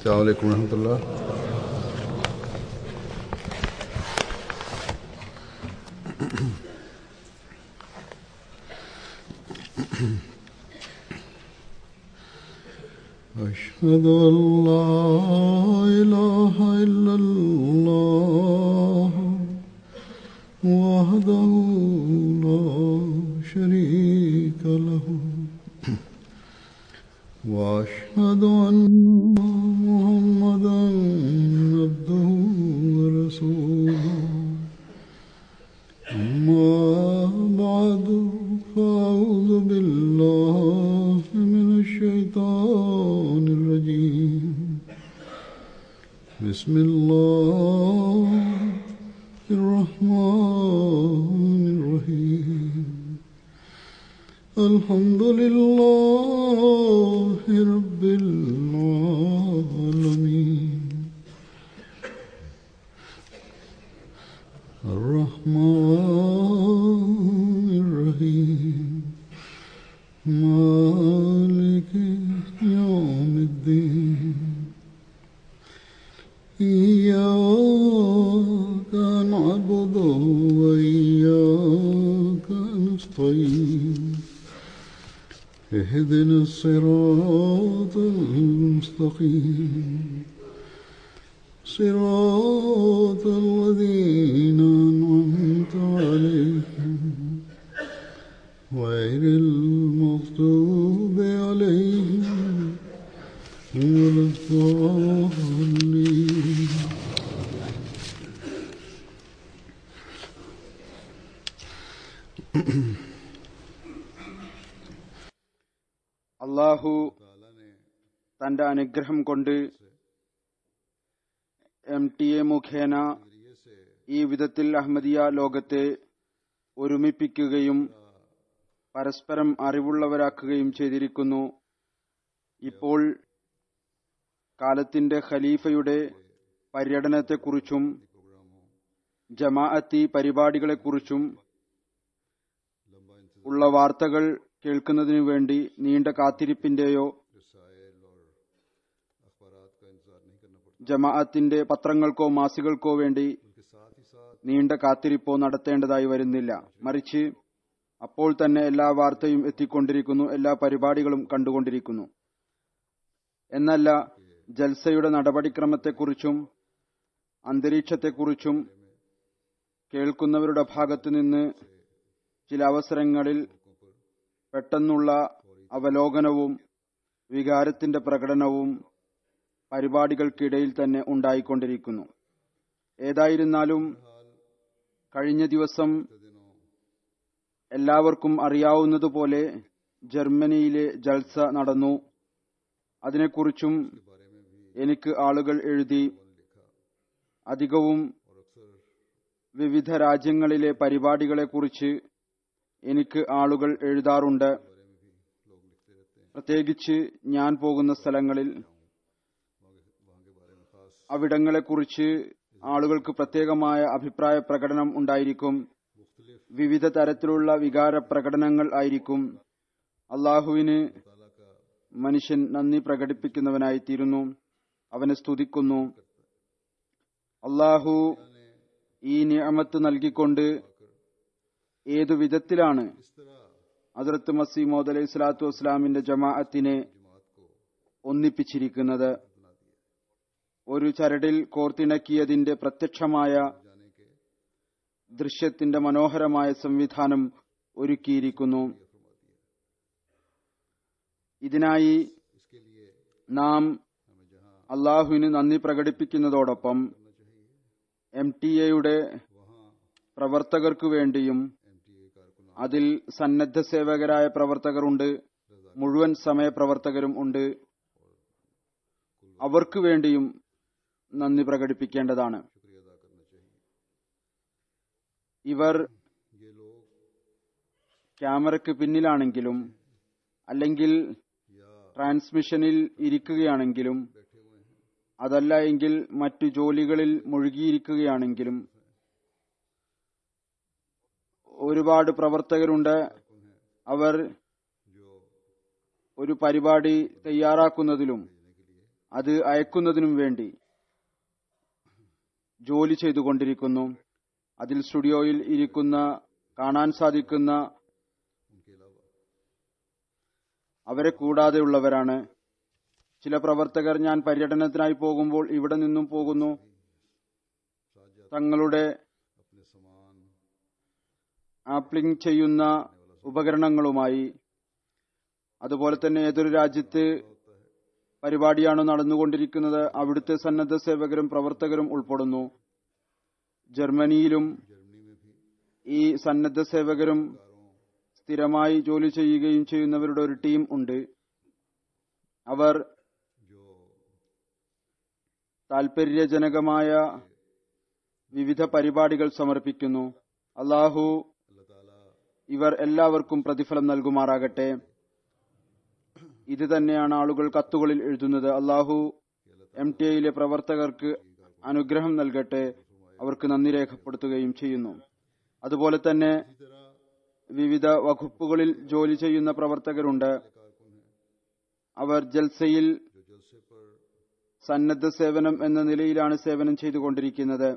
السلام عليكم ورحمة الله أشهد أن لا إله إلا الله وحده لا شريك له وأشهد أن محمدا عبده ورسوله أما بعد فأعوذ بالله من الشيطان الرجيم بسم الله الرحمن الرحيم الحمد لله رب العالمين الرحمن الرحيم مالك يوم الدين إياك نعبد وإياك نستعين اهدنا الصراط المستقيم صراط الذين أنعمت عليهم غير المغضوب عليهم ولا الضالين അള്ളാഹു തന്റെ അനുഗ്രഹം കൊണ്ട് എം ടി എ മുഖേന ഈ വിധത്തിൽ അഹമ്മദിയ ലോകത്തെ ഒരുമിപ്പിക്കുകയും പരസ്പരം അറിവുള്ളവരാക്കുകയും ചെയ്തിരിക്കുന്നു ഇപ്പോൾ കാലത്തിന്റെ ഖലീഫയുടെ പര്യടനത്തെക്കുറിച്ചും ജമാഅത്തി പരിപാടികളെക്കുറിച്ചും ഉള്ള വാർത്തകൾ കേൾക്കുന്നതിനു വേണ്ടി നീണ്ട കാത്തിരിപ്പിന്റെയോ ജമാഅത്തിന്റെ പത്രങ്ങൾക്കോ മാസികൾക്കോ വേണ്ടി നീണ്ട കാത്തിരിപ്പോ നടത്തേണ്ടതായി വരുന്നില്ല മറിച്ച് അപ്പോൾ തന്നെ എല്ലാ വാർത്തയും എത്തിക്കൊണ്ടിരിക്കുന്നു എല്ലാ പരിപാടികളും കണ്ടുകൊണ്ടിരിക്കുന്നു എന്നല്ല ജൽസയുടെ നടപടിക്രമത്തെക്കുറിച്ചും അന്തരീക്ഷത്തെക്കുറിച്ചും കേൾക്കുന്നവരുടെ ഭാഗത്തു നിന്ന് ചില അവസരങ്ങളിൽ പെട്ടെന്നുള്ള അവലോകനവും വികാരത്തിന്റെ പ്രകടനവും പരിപാടികൾക്കിടയിൽ തന്നെ ഉണ്ടായിക്കൊണ്ടിരിക്കുന്നു ഏതായിരുന്നാലും കഴിഞ്ഞ ദിവസം എല്ലാവർക്കും അറിയാവുന്നതുപോലെ ജർമ്മനിയിലെ ജൽസ നടന്നു അതിനെക്കുറിച്ചും എനിക്ക് ആളുകൾ എഴുതി അധികവും വിവിധ രാജ്യങ്ങളിലെ പരിപാടികളെക്കുറിച്ച് എനിക്ക് ആളുകൾ എഴുതാറുണ്ട് പ്രത്യേകിച്ച് ഞാൻ പോകുന്ന സ്ഥലങ്ങളിൽ അവിടങ്ങളെക്കുറിച്ച് ആളുകൾക്ക് പ്രത്യേകമായ അഭിപ്രായ പ്രകടനം ഉണ്ടായിരിക്കും വിവിധ തരത്തിലുള്ള വികാര പ്രകടനങ്ങൾ ആയിരിക്കും അള്ളാഹുവിന് മനുഷ്യൻ നന്ദി പ്രകടിപ്പിക്കുന്നവനായി തീരുന്നു അവനെ സ്തുതിക്കുന്നു അള്ളാഹു ഈ നിയമത്ത് നൽകിക്കൊണ്ട് ഏതു വിധത്തിലാണ് ഹസരത്ത് മസീമോദ് അലൈഹി സ്വലാത്തു വസ്സലാമിന്റെ ജമാഅത്തിനെ ഒന്നിപ്പിച്ചിരിക്കുന്നത് ഒരു ചരടിൽ കോർത്തിണക്കിയതിന്റെ പ്രത്യക്ഷമായ ദൃശ്യത്തിന്റെ മനോഹരമായ സംവിധാനം ഒരുക്കിയിരിക്കുന്നു ഇതിനായി നാം അള്ളാഹുവിന് നന്ദി പ്രകടിപ്പിക്കുന്നതോടൊപ്പം എം ടി എയുടെ പ്രവർത്തകർക്കു വേണ്ടിയും അതിൽ സന്നദ്ധ സേവകരായ പ്രവർത്തകരുണ്ട് മുഴുവൻ സമയ പ്രവർത്തകരും ഉണ്ട് അവർക്ക് വേണ്ടിയും നന്ദി പ്രകടിപ്പിക്കേണ്ടതാണ് ഇവർ ക്യാമറയ്ക്ക് പിന്നിലാണെങ്കിലും അല്ലെങ്കിൽ ട്രാൻസ്മിഷനിൽ ഇരിക്കുകയാണെങ്കിലും അതല്ല എങ്കിൽ മറ്റു ജോലികളിൽ മുഴുകിയിരിക്കുകയാണെങ്കിലും ഒരുപാട് പ്രവർത്തകരുണ്ട് അവർ ഒരു പരിപാടി തയ്യാറാക്കുന്നതിലും അത് അയക്കുന്നതിനും വേണ്ടി ജോലി ചെയ്തുകൊണ്ടിരിക്കുന്നു അതിൽ സ്റ്റുഡിയോയിൽ ഇരിക്കുന്ന കാണാൻ സാധിക്കുന്ന അവരെ കൂടാതെയുള്ളവരാണ് ചില പ്രവർത്തകർ ഞാൻ പര്യടനത്തിനായി പോകുമ്പോൾ ഇവിടെ നിന്നും പോകുന്നു തങ്ങളുടെ ആപ്ലിംഗ് ചെയ്യുന്ന ഉപകരണങ്ങളുമായി അതുപോലെ തന്നെ ഏതൊരു രാജ്യത്ത് പരിപാടിയാണ് നടന്നുകൊണ്ടിരിക്കുന്നത് അവിടുത്തെ സന്നദ്ധ സേവകരും പ്രവർത്തകരും ഉൾപ്പെടുന്നു ജർമ്മനിയിലും ഈ സന്നദ്ധ സേവകരും സ്ഥിരമായി ജോലി ചെയ്യുകയും ചെയ്യുന്നവരുടെ ഒരു ടീം ഉണ്ട് അവർ താൽപര്യജനകമായ വിവിധ പരിപാടികൾ സമർപ്പിക്കുന്നു അള്ളാഹു ഇവർ എല്ലാവർക്കും പ്രതിഫലം നൽകുമാറാകട്ടെ ഇത് തന്നെയാണ് ആളുകൾ കത്തുകളിൽ എഴുതുന്നത് അള്ളാഹു എം ടി ഐയിലെ പ്രവർത്തകർക്ക് അനുഗ്രഹം നൽകട്ടെ അവർക്ക് നന്ദി രേഖപ്പെടുത്തുകയും ചെയ്യുന്നു അതുപോലെ തന്നെ വിവിധ വകുപ്പുകളിൽ ജോലി ചെയ്യുന്ന പ്രവർത്തകരുണ്ട് അവർ ജൽസയിൽ സന്നദ്ധ സേവനം എന്ന നിലയിലാണ് സേവനം ചെയ്തുകൊണ്ടിരിക്കുന്നത്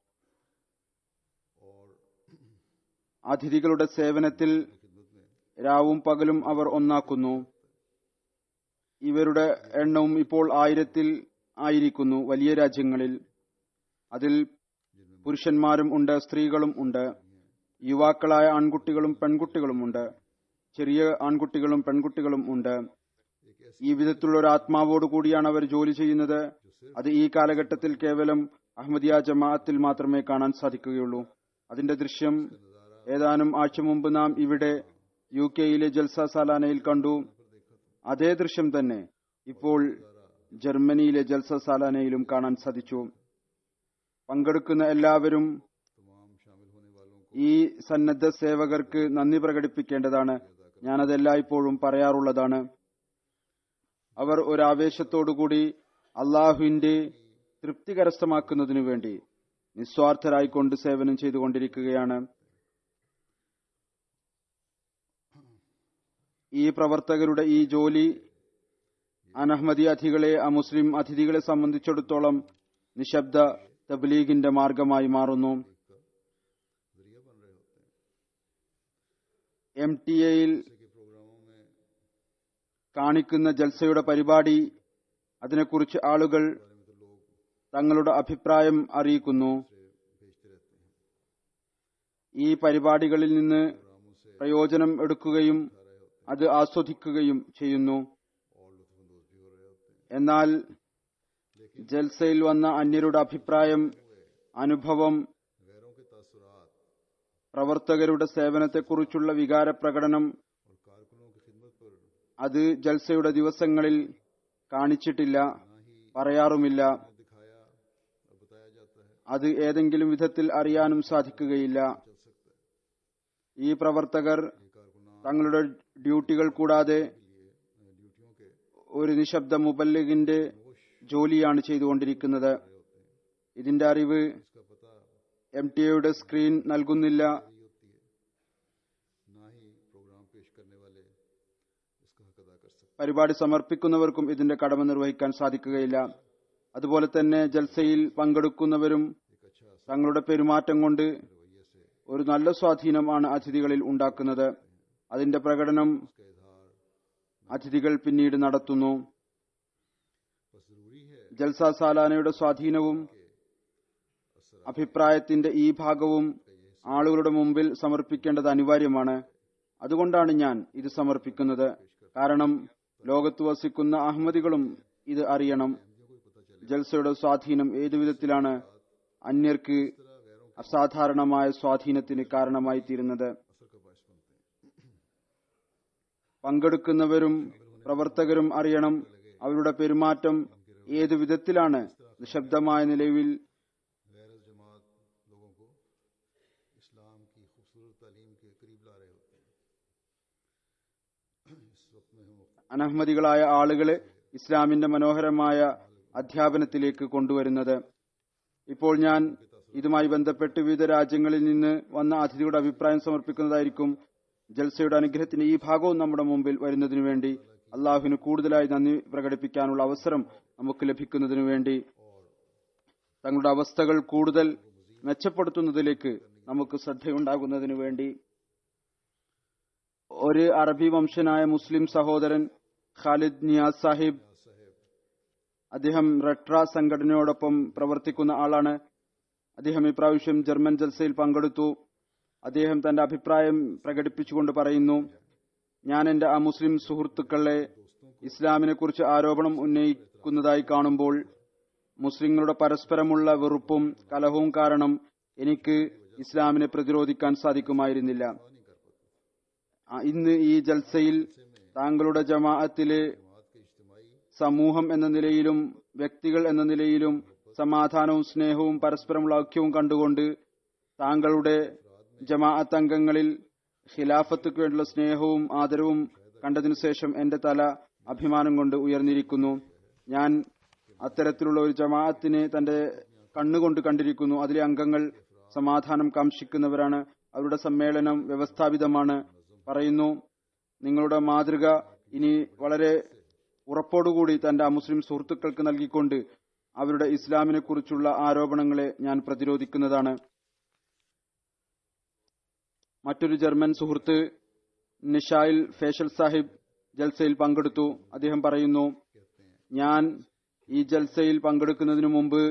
അതിഥികളുടെ സേവനത്തിൽ രാവും പകലും അവർ ഒന്നാക്കുന്നു ഇവരുടെ എണ്ണവും ഇപ്പോൾ ആയിരത്തിൽ ആയിരിക്കുന്നു വലിയ രാജ്യങ്ങളിൽ അതിൽ പുരുഷന്മാരും ഉണ്ട് സ്ത്രീകളും ഉണ്ട് യുവാക്കളായ ആൺകുട്ടികളും പെൺകുട്ടികളും ഉണ്ട് ചെറിയ ആൺകുട്ടികളും പെൺകുട്ടികളും ഉണ്ട് ഈ വിധത്തിലുള്ള ഒരു ആത്മാവോട് കൂടിയാണ് അവർ ജോലി ചെയ്യുന്നത് അത് ഈ കാലഘട്ടത്തിൽ കേവലം അഹമ്മദിയ ജമാഅത്തിൽ മാത്രമേ കാണാൻ സാധിക്കുകയുള്ളൂ അതിന്റെ ദൃശ്യം ഏതാനും ആഴ്ച മുമ്പ് നാം ഇവിടെ യു കെയിലെ ജൽസ സാലാനയിൽ കണ്ടു അതേ ദൃശ്യം തന്നെ ഇപ്പോൾ ജർമ്മനിയിലെ ജൽസ സാലാനയിലും കാണാൻ സാധിച്ചു പങ്കെടുക്കുന്ന എല്ലാവരും ഈ സന്നദ്ധ സേവകർക്ക് നന്ദി പ്രകടിപ്പിക്കേണ്ടതാണ് ഞാനത് എല്ലായ്പ്പോഴും പറയാറുള്ളതാണ് അവർ ഒരു ആവേശത്തോടുകൂടി അള്ളാഹുവിന്റെ തൃപ്തി കരസ്ഥമാക്കുന്നതിനു വേണ്ടി നിസ്വാർത്ഥരായിക്കൊണ്ട് സേവനം ചെയ്തുകൊണ്ടിരിക്കുകയാണ് ഈ പ്രവർത്തകരുടെ ഈ ജോലി അനഹമ്മദി അതിഥികളെ അമുസ്ലിം അതിഥികളെ സംബന്ധിച്ചിടത്തോളം നിശബ്ദ തബ്ലീഗിന്റെ മാർഗമായി മാറുന്നു എം ടി എയിൽ കാണിക്കുന്ന ജൽസയുടെ പരിപാടി അതിനെക്കുറിച്ച് ആളുകൾ തങ്ങളുടെ അഭിപ്രായം അറിയിക്കുന്നു ഈ പരിപാടികളിൽ നിന്ന് പ്രയോജനം എടുക്കുകയും അത് ആസ്വദിക്കുകയും ചെയ്യുന്നു എന്നാൽ ജൽസയിൽ വന്ന അന്യരുടെ അഭിപ്രായം അനുഭവം പ്രവർത്തകരുടെ സേവനത്തെക്കുറിച്ചുള്ള വികാരപ്രകടനം അത് ജൽസയുടെ ദിവസങ്ങളിൽ കാണിച്ചിട്ടില്ല പറയാറുമില്ല അത് ഏതെങ്കിലും വിധത്തിൽ അറിയാനും സാധിക്കുകയില്ല ഈ പ്രവർത്തകർ തങ്ങളുടെ ഡ്യൂട്ടികൾ കൂടാതെ ഒരു നിശബ്ദ മുബല്ലിഗിന്റെ ജോലിയാണ് ചെയ്തുകൊണ്ടിരിക്കുന്നത് ഇതിന്റെ അറിവ് എം ടി എയുടെ സ്ക്രീൻ നൽകുന്നില്ല പരിപാടി സമർപ്പിക്കുന്നവർക്കും ഇതിന്റെ കടമ നിർവഹിക്കാൻ സാധിക്കുകയില്ല അതുപോലെ തന്നെ ജൽസയിൽ പങ്കെടുക്കുന്നവരും തങ്ങളുടെ പെരുമാറ്റം കൊണ്ട് ഒരു നല്ല സ്വാധീനമാണ് അതിഥികളിൽ ഉണ്ടാക്കുന്നത് അതിന്റെ പ്രകടനം അതിഥികൾ പിന്നീട് നടത്തുന്നു ജൽസ സാലാനയുടെ സ്വാധീനവും അഭിപ്രായത്തിന്റെ ഈ ഭാഗവും ആളുകളുടെ മുമ്പിൽ സമർപ്പിക്കേണ്ടത് അനിവാര്യമാണ് അതുകൊണ്ടാണ് ഞാൻ ഇത് സമർപ്പിക്കുന്നത് കാരണം ലോകത്ത് വസിക്കുന്ന അഹമ്മദികളും ഇത് അറിയണം ജൽസയുടെ സ്വാധീനം ഏതു വിധത്തിലാണ് അന്യർക്ക് അസാധാരണമായ സ്വാധീനത്തിന് കാരണമായി തീരുന്നത് പങ്കെടുക്കുന്നവരും പ്രവർത്തകരും അറിയണം അവരുടെ പെരുമാറ്റം ഏതു വിധത്തിലാണ് നിശബ്ദമായ നിലവിൽ അനഹമ്മദികളായ ആളുകളെ ഇസ്ലാമിന്റെ മനോഹരമായ അധ്യാപനത്തിലേക്ക് കൊണ്ടുവരുന്നത് ഇപ്പോൾ ഞാൻ ഇതുമായി ബന്ധപ്പെട്ട് വിവിധ രാജ്യങ്ങളിൽ നിന്ന് വന്ന അതിഥിയുടെ അഭിപ്രായം സമർപ്പിക്കുന്നതായിരിക്കും ജൽസയുടെ അനുഗ്രഹത്തിന്റെ ഈ ഭാഗവും നമ്മുടെ മുമ്പിൽ വരുന്നതിനു വേണ്ടി അള്ളാഹുവിന് കൂടുതലായി നന്ദി പ്രകടിപ്പിക്കാനുള്ള അവസരം നമുക്ക് ലഭിക്കുന്നതിനു വേണ്ടി തങ്ങളുടെ അവസ്ഥകൾ കൂടുതൽ മെച്ചപ്പെടുത്തുന്നതിലേക്ക് നമുക്ക് ശ്രദ്ധയുണ്ടാകുന്നതിനു വേണ്ടി ഒരു അറബി വംശനായ മുസ്ലിം സഹോദരൻ ഖാലിദ് നിയാസ് സാഹിബ് അദ്ദേഹം റെട്ര സംഘടനയോടൊപ്പം പ്രവർത്തിക്കുന്ന ആളാണ് അദ്ദേഹം ഇപ്രാവശ്യം ജർമ്മൻ ജൽസയിൽ പങ്കെടുത്തു അദ്ദേഹം തന്റെ അഭിപ്രായം പ്രകടിപ്പിച്ചുകൊണ്ട് പറയുന്നു ഞാൻ എന്റെ ആ മുസ്ലിം സുഹൃത്തുക്കളെ ഇസ്ലാമിനെ കുറിച്ച് ആരോപണം ഉന്നയിക്കുന്നതായി കാണുമ്പോൾ മുസ്ലിങ്ങളുടെ പരസ്പരമുള്ള വെറുപ്പും കലഹവും കാരണം എനിക്ക് ഇസ്ലാമിനെ പ്രതിരോധിക്കാൻ സാധിക്കുമായിരുന്നില്ല ആ, ഇന്ന് ഈ ജൽസയിൽ താങ്കളുടെ ജമാഅത്തിലെ സമൂഹം എന്ന നിലയിലും വ്യക്തികൾ എന്ന നിലയിലും സമാധാനവും സ്നേഹവും പരസ്പരമുള്ള ഐക്യവും കണ്ടുകൊണ്ട് താങ്കളുടെ ജമാഅത്ത് അംഗങ്ങളിൽ ഖിലാഫത്തുക്ക് വേണ്ടിയുള്ള സ്നേഹവും ആദരവും കണ്ടതിനു ശേഷം എന്റെ തല അഭിമാനം കൊണ്ട് ഉയർന്നിരിക്കുന്നു ഞാൻ അത്തരത്തിലുള്ള ഒരു ജമാഅത്തിനെ തന്റെ കണ്ണുകൊണ്ട് കണ്ടിരിക്കുന്നു അതിലെ അംഗങ്ങൾ സമാധാനം കാംക്ഷിക്കുന്നവരാണ് അവരുടെ സമ്മേളനം വ്യവസ്ഥാപിതമാണ് പറയുന്നു നിങ്ങളുടെ മാതൃക ഇനി വളരെ ഉറപ്പോടുകൂടി തന്റെ ആ മുസ്ലിം സുഹൃത്തുക്കൾക്ക് നൽകിക്കൊണ്ട് അവരുടെ ഇസ്ലാമിനെ കുറിച്ചുള്ള ആരോപണങ്ങളെ ഞാൻ പ്രതിരോധിക്കുന്നതാണ് മറ്റൊരു ജർമ്മൻ സുഹൃത്ത് നിഷായിൽ ഫേഷൽ സാഹിബ് ജൽസയിൽ പങ്കെടുത്തു അദ്ദേഹം പറയുന്നു ഞാൻ ഈ ജൽസയിൽ പങ്കെടുക്കുന്നതിനു മുമ്പ്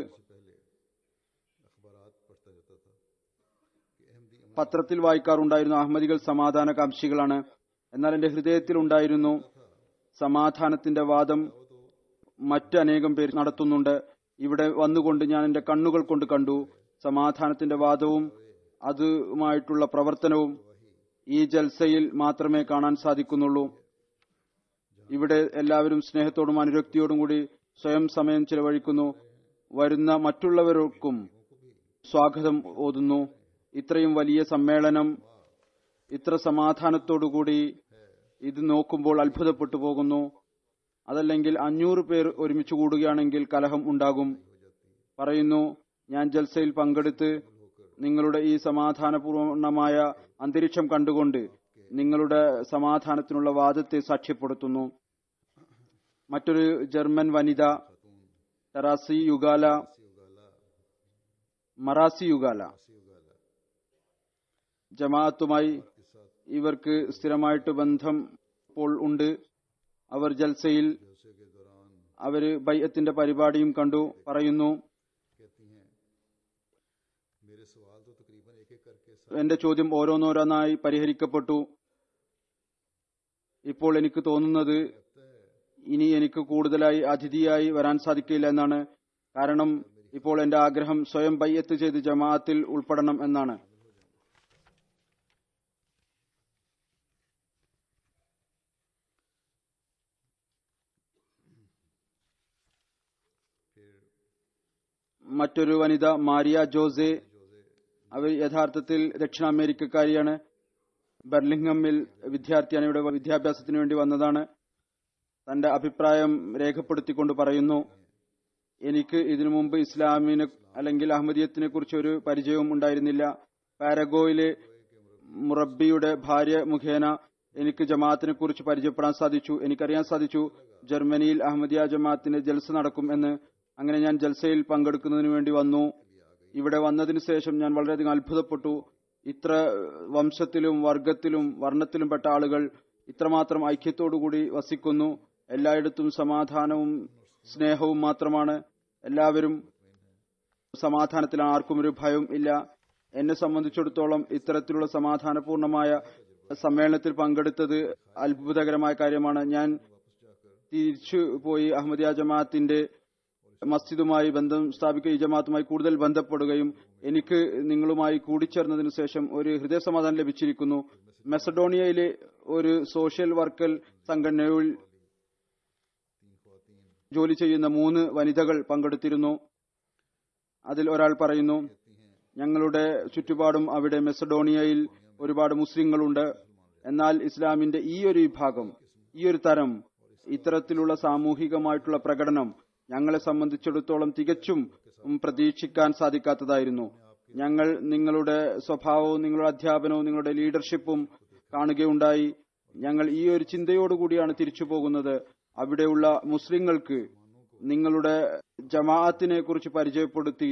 പത്രത്തിൽ വായിക്കാറുണ്ടായിരുന്നു അഹമ്മദികൾ സമാധാനകാംക്ഷികളാണ് എന്നാൽ എന്റെ ഹൃദയത്തിൽ ഉണ്ടായിരുന്നു സമാധാനത്തിന്റെ വാദം മറ്റനേകം പേർ നടത്തുന്നുണ്ട് ഇവിടെ വന്നുകൊണ്ട് ഞാൻ എന്റെ കണ്ണുകൾ കൊണ്ട് കണ്ടു സമാധാനത്തിന്റെ വാദവും അതുമായിട്ടുള്ള പ്രവർത്തനവും ഈ ജൽസയിൽ മാത്രമേ കാണാൻ സാധിക്കുന്നുള്ളൂ ഇവിടെ എല്ലാവരും സ്നേഹത്തോടും അനുരക്തിയോടും കൂടി സ്വയം സമയം ചിലവഴിക്കുന്നു വരുന്ന മറ്റുള്ളവർക്കും സ്വാഗതം ഓതുന്നു ഇത്രയും വലിയ സമ്മേളനം ഇത്ര സമാധാനത്തോടുകൂടി ഇത് നോക്കുമ്പോൾ അത്ഭുതപ്പെട്ടു പോകുന്നു അതല്ലെങ്കിൽ അഞ്ഞൂറ് പേർ ഒരുമിച്ച് കൂടുകയാണെങ്കിൽ കലഹം ഉണ്ടാകും പറയുന്നു ഞാൻ ജൽസയിൽ പങ്കെടുത്ത് നിങ്ങളുടെ ഈ സമാധാനപൂർണമായ അന്തരീക്ഷം കണ്ടുകൊണ്ട് നിങ്ങളുടെ സമാധാനത്തിനുള്ള വാദത്തെ സാക്ഷ്യപ്പെടുത്തുന്നു മറ്റൊരു ജർമ്മൻ വനിത ടെറാസി യുഗാല മറാസി യുഗാല ജമാഅത്തുമായി ഇവർക്ക് സ്ഥിരമായിട്ട് ബന്ധം ഇപ്പോൾ ഉണ്ട് അവർ ജൽസയിൽ അവര് ബൈഅത്തിന്റെ പരിപാടിയും കണ്ടു പറയുന്നു എന്റെ ചോദ്യം ഓരോന്നോരോന്നായി പരിഹരിക്കപ്പെട്ടു ഇപ്പോൾ എനിക്ക് തോന്നുന്നത് ഇനി എനിക്ക് കൂടുതലായി അതിഥിയായി വരാൻ സാധിക്കില്ല എന്നാണ് കാരണം ഇപ്പോൾ എന്റെ ആഗ്രഹം സ്വയം ബയ്യത്ത് ചെയ്ത് ജമാഅത്തിൽ ഉൾപ്പെടണം എന്നാണ് മറ്റൊരു വനിത മാരിയ ജോസെ അവർ യഥാർത്ഥത്തിൽ ദക്ഷിണ അമേരിക്കക്കാരിയാണ് ബെർലിംഗമിൽ വിദ്യാർത്ഥിയാണ് ഇവിടെ വിദ്യാഭ്യാസത്തിന് വേണ്ടി വന്നതാണ് തന്റെ അഭിപ്രായം രേഖപ്പെടുത്തിക്കൊണ്ട് പറയുന്നു എനിക്ക് ഇതിനു മുമ്പ് ഇസ്ലാമിനെ അല്ലെങ്കിൽ അഹമ്മദീയത്തിനെ കുറിച്ച് ഒരു പരിചയവും ഉണ്ടായിരുന്നില്ല പാരഗോയിലെ മുറബിയുടെ ഭാര്യ മുഖേന എനിക്ക് ജമാഅത്തിനെ കുറിച്ച് പരിചയപ്പെടാൻ സാധിച്ചു എനിക്കറിയാൻ സാധിച്ചു ജർമ്മനിയിൽ അഹമ്മദിയ ജമാഅത്തിന്റെ ജൽസ നടക്കും എന്ന് അങ്ങനെ ഞാൻ ജൽസയിൽ പങ്കെടുക്കുന്നതിന് വേണ്ടി വന്നു ഇവിടെ വന്നതിന് ശേഷം ഞാൻ വളരെയധികം അത്ഭുതപ്പെട്ടു ഇത്ര വംശത്തിലും വർഗത്തിലും വർണ്ണത്തിലും പെട്ട ആളുകൾ ഇത്രമാത്രം ഐക്യത്തോടുകൂടി വസിക്കുന്നു എല്ലായിടത്തും സമാധാനവും സ്നേഹവും മാത്രമാണ് എല്ലാവരും സമാധാനത്തിലാണ് ആർക്കും ഒരു ഭയം ഇല്ല എന്നെ സംബന്ധിച്ചിടത്തോളം ഇത്തരത്തിലുള്ള സമാധാനപൂർണമായ സമ്മേളനത്തിൽ പങ്കെടുത്തത് അത്ഭുതകരമായ കാര്യമാണ് ഞാൻ തിരിച്ചു പോയി അഹമ്മദിയ ജമാഅത്തിന്റെ മസ്ജിദുമായി ബന്ധം സ്ഥാപിക്കുകയും ഈ ജമാഅത്തുമായി കൂടുതൽ ബന്ധപ്പെടുകയും എനിക്ക് നിങ്ങളുമായി കൂടിച്ചേർന്നതിനു ശേഷം ഒരു ഹൃദയസമാധാനം ലഭിച്ചിരിക്കുന്നു മെസഡോണിയയിലെ ഒരു സോഷ്യൽ വർക്കൽ സംഘടനയിൽ ജോലി ചെയ്യുന്ന മൂന്ന് വനിതകൾ പങ്കെടുത്തിരുന്നു അതിൽ ഒരാൾ പറയുന്നു ഞങ്ങളുടെ ചുറ്റുപാടും അവിടെ മെസഡോണിയയിൽ ഒരുപാട് മുസ്ലിങ്ങളുണ്ട് എന്നാൽ ഇസ്ലാമിന്റെ ഈ ഒരു വിഭാഗം ഈ ഒരു തരം ഇത്തരത്തിലുള്ള സാമൂഹികമായിട്ടുള്ള പ്രകടനം ഞങ്ങളെ സംബന്ധിച്ചിടത്തോളം തികച്ചും പ്രതീക്ഷിക്കാൻ സാധിക്കാത്തതായിരുന്നു ഞങ്ങൾ നിങ്ങളുടെ സ്വഭാവവും നിങ്ങളുടെ അധ്യാപനവും നിങ്ങളുടെ ലീഡർഷിപ്പും കാണുകയുണ്ടായി ഞങ്ങൾ ഈ ഒരു ചിന്തയോടുകൂടിയാണ് തിരിച്ചു പോകുന്നത് അവിടെയുള്ള മുസ്ലിങ്ങൾക്ക് നിങ്ങളുടെ ജമാഅത്തിനെ കുറിച്ച് പരിചയപ്പെടുത്തി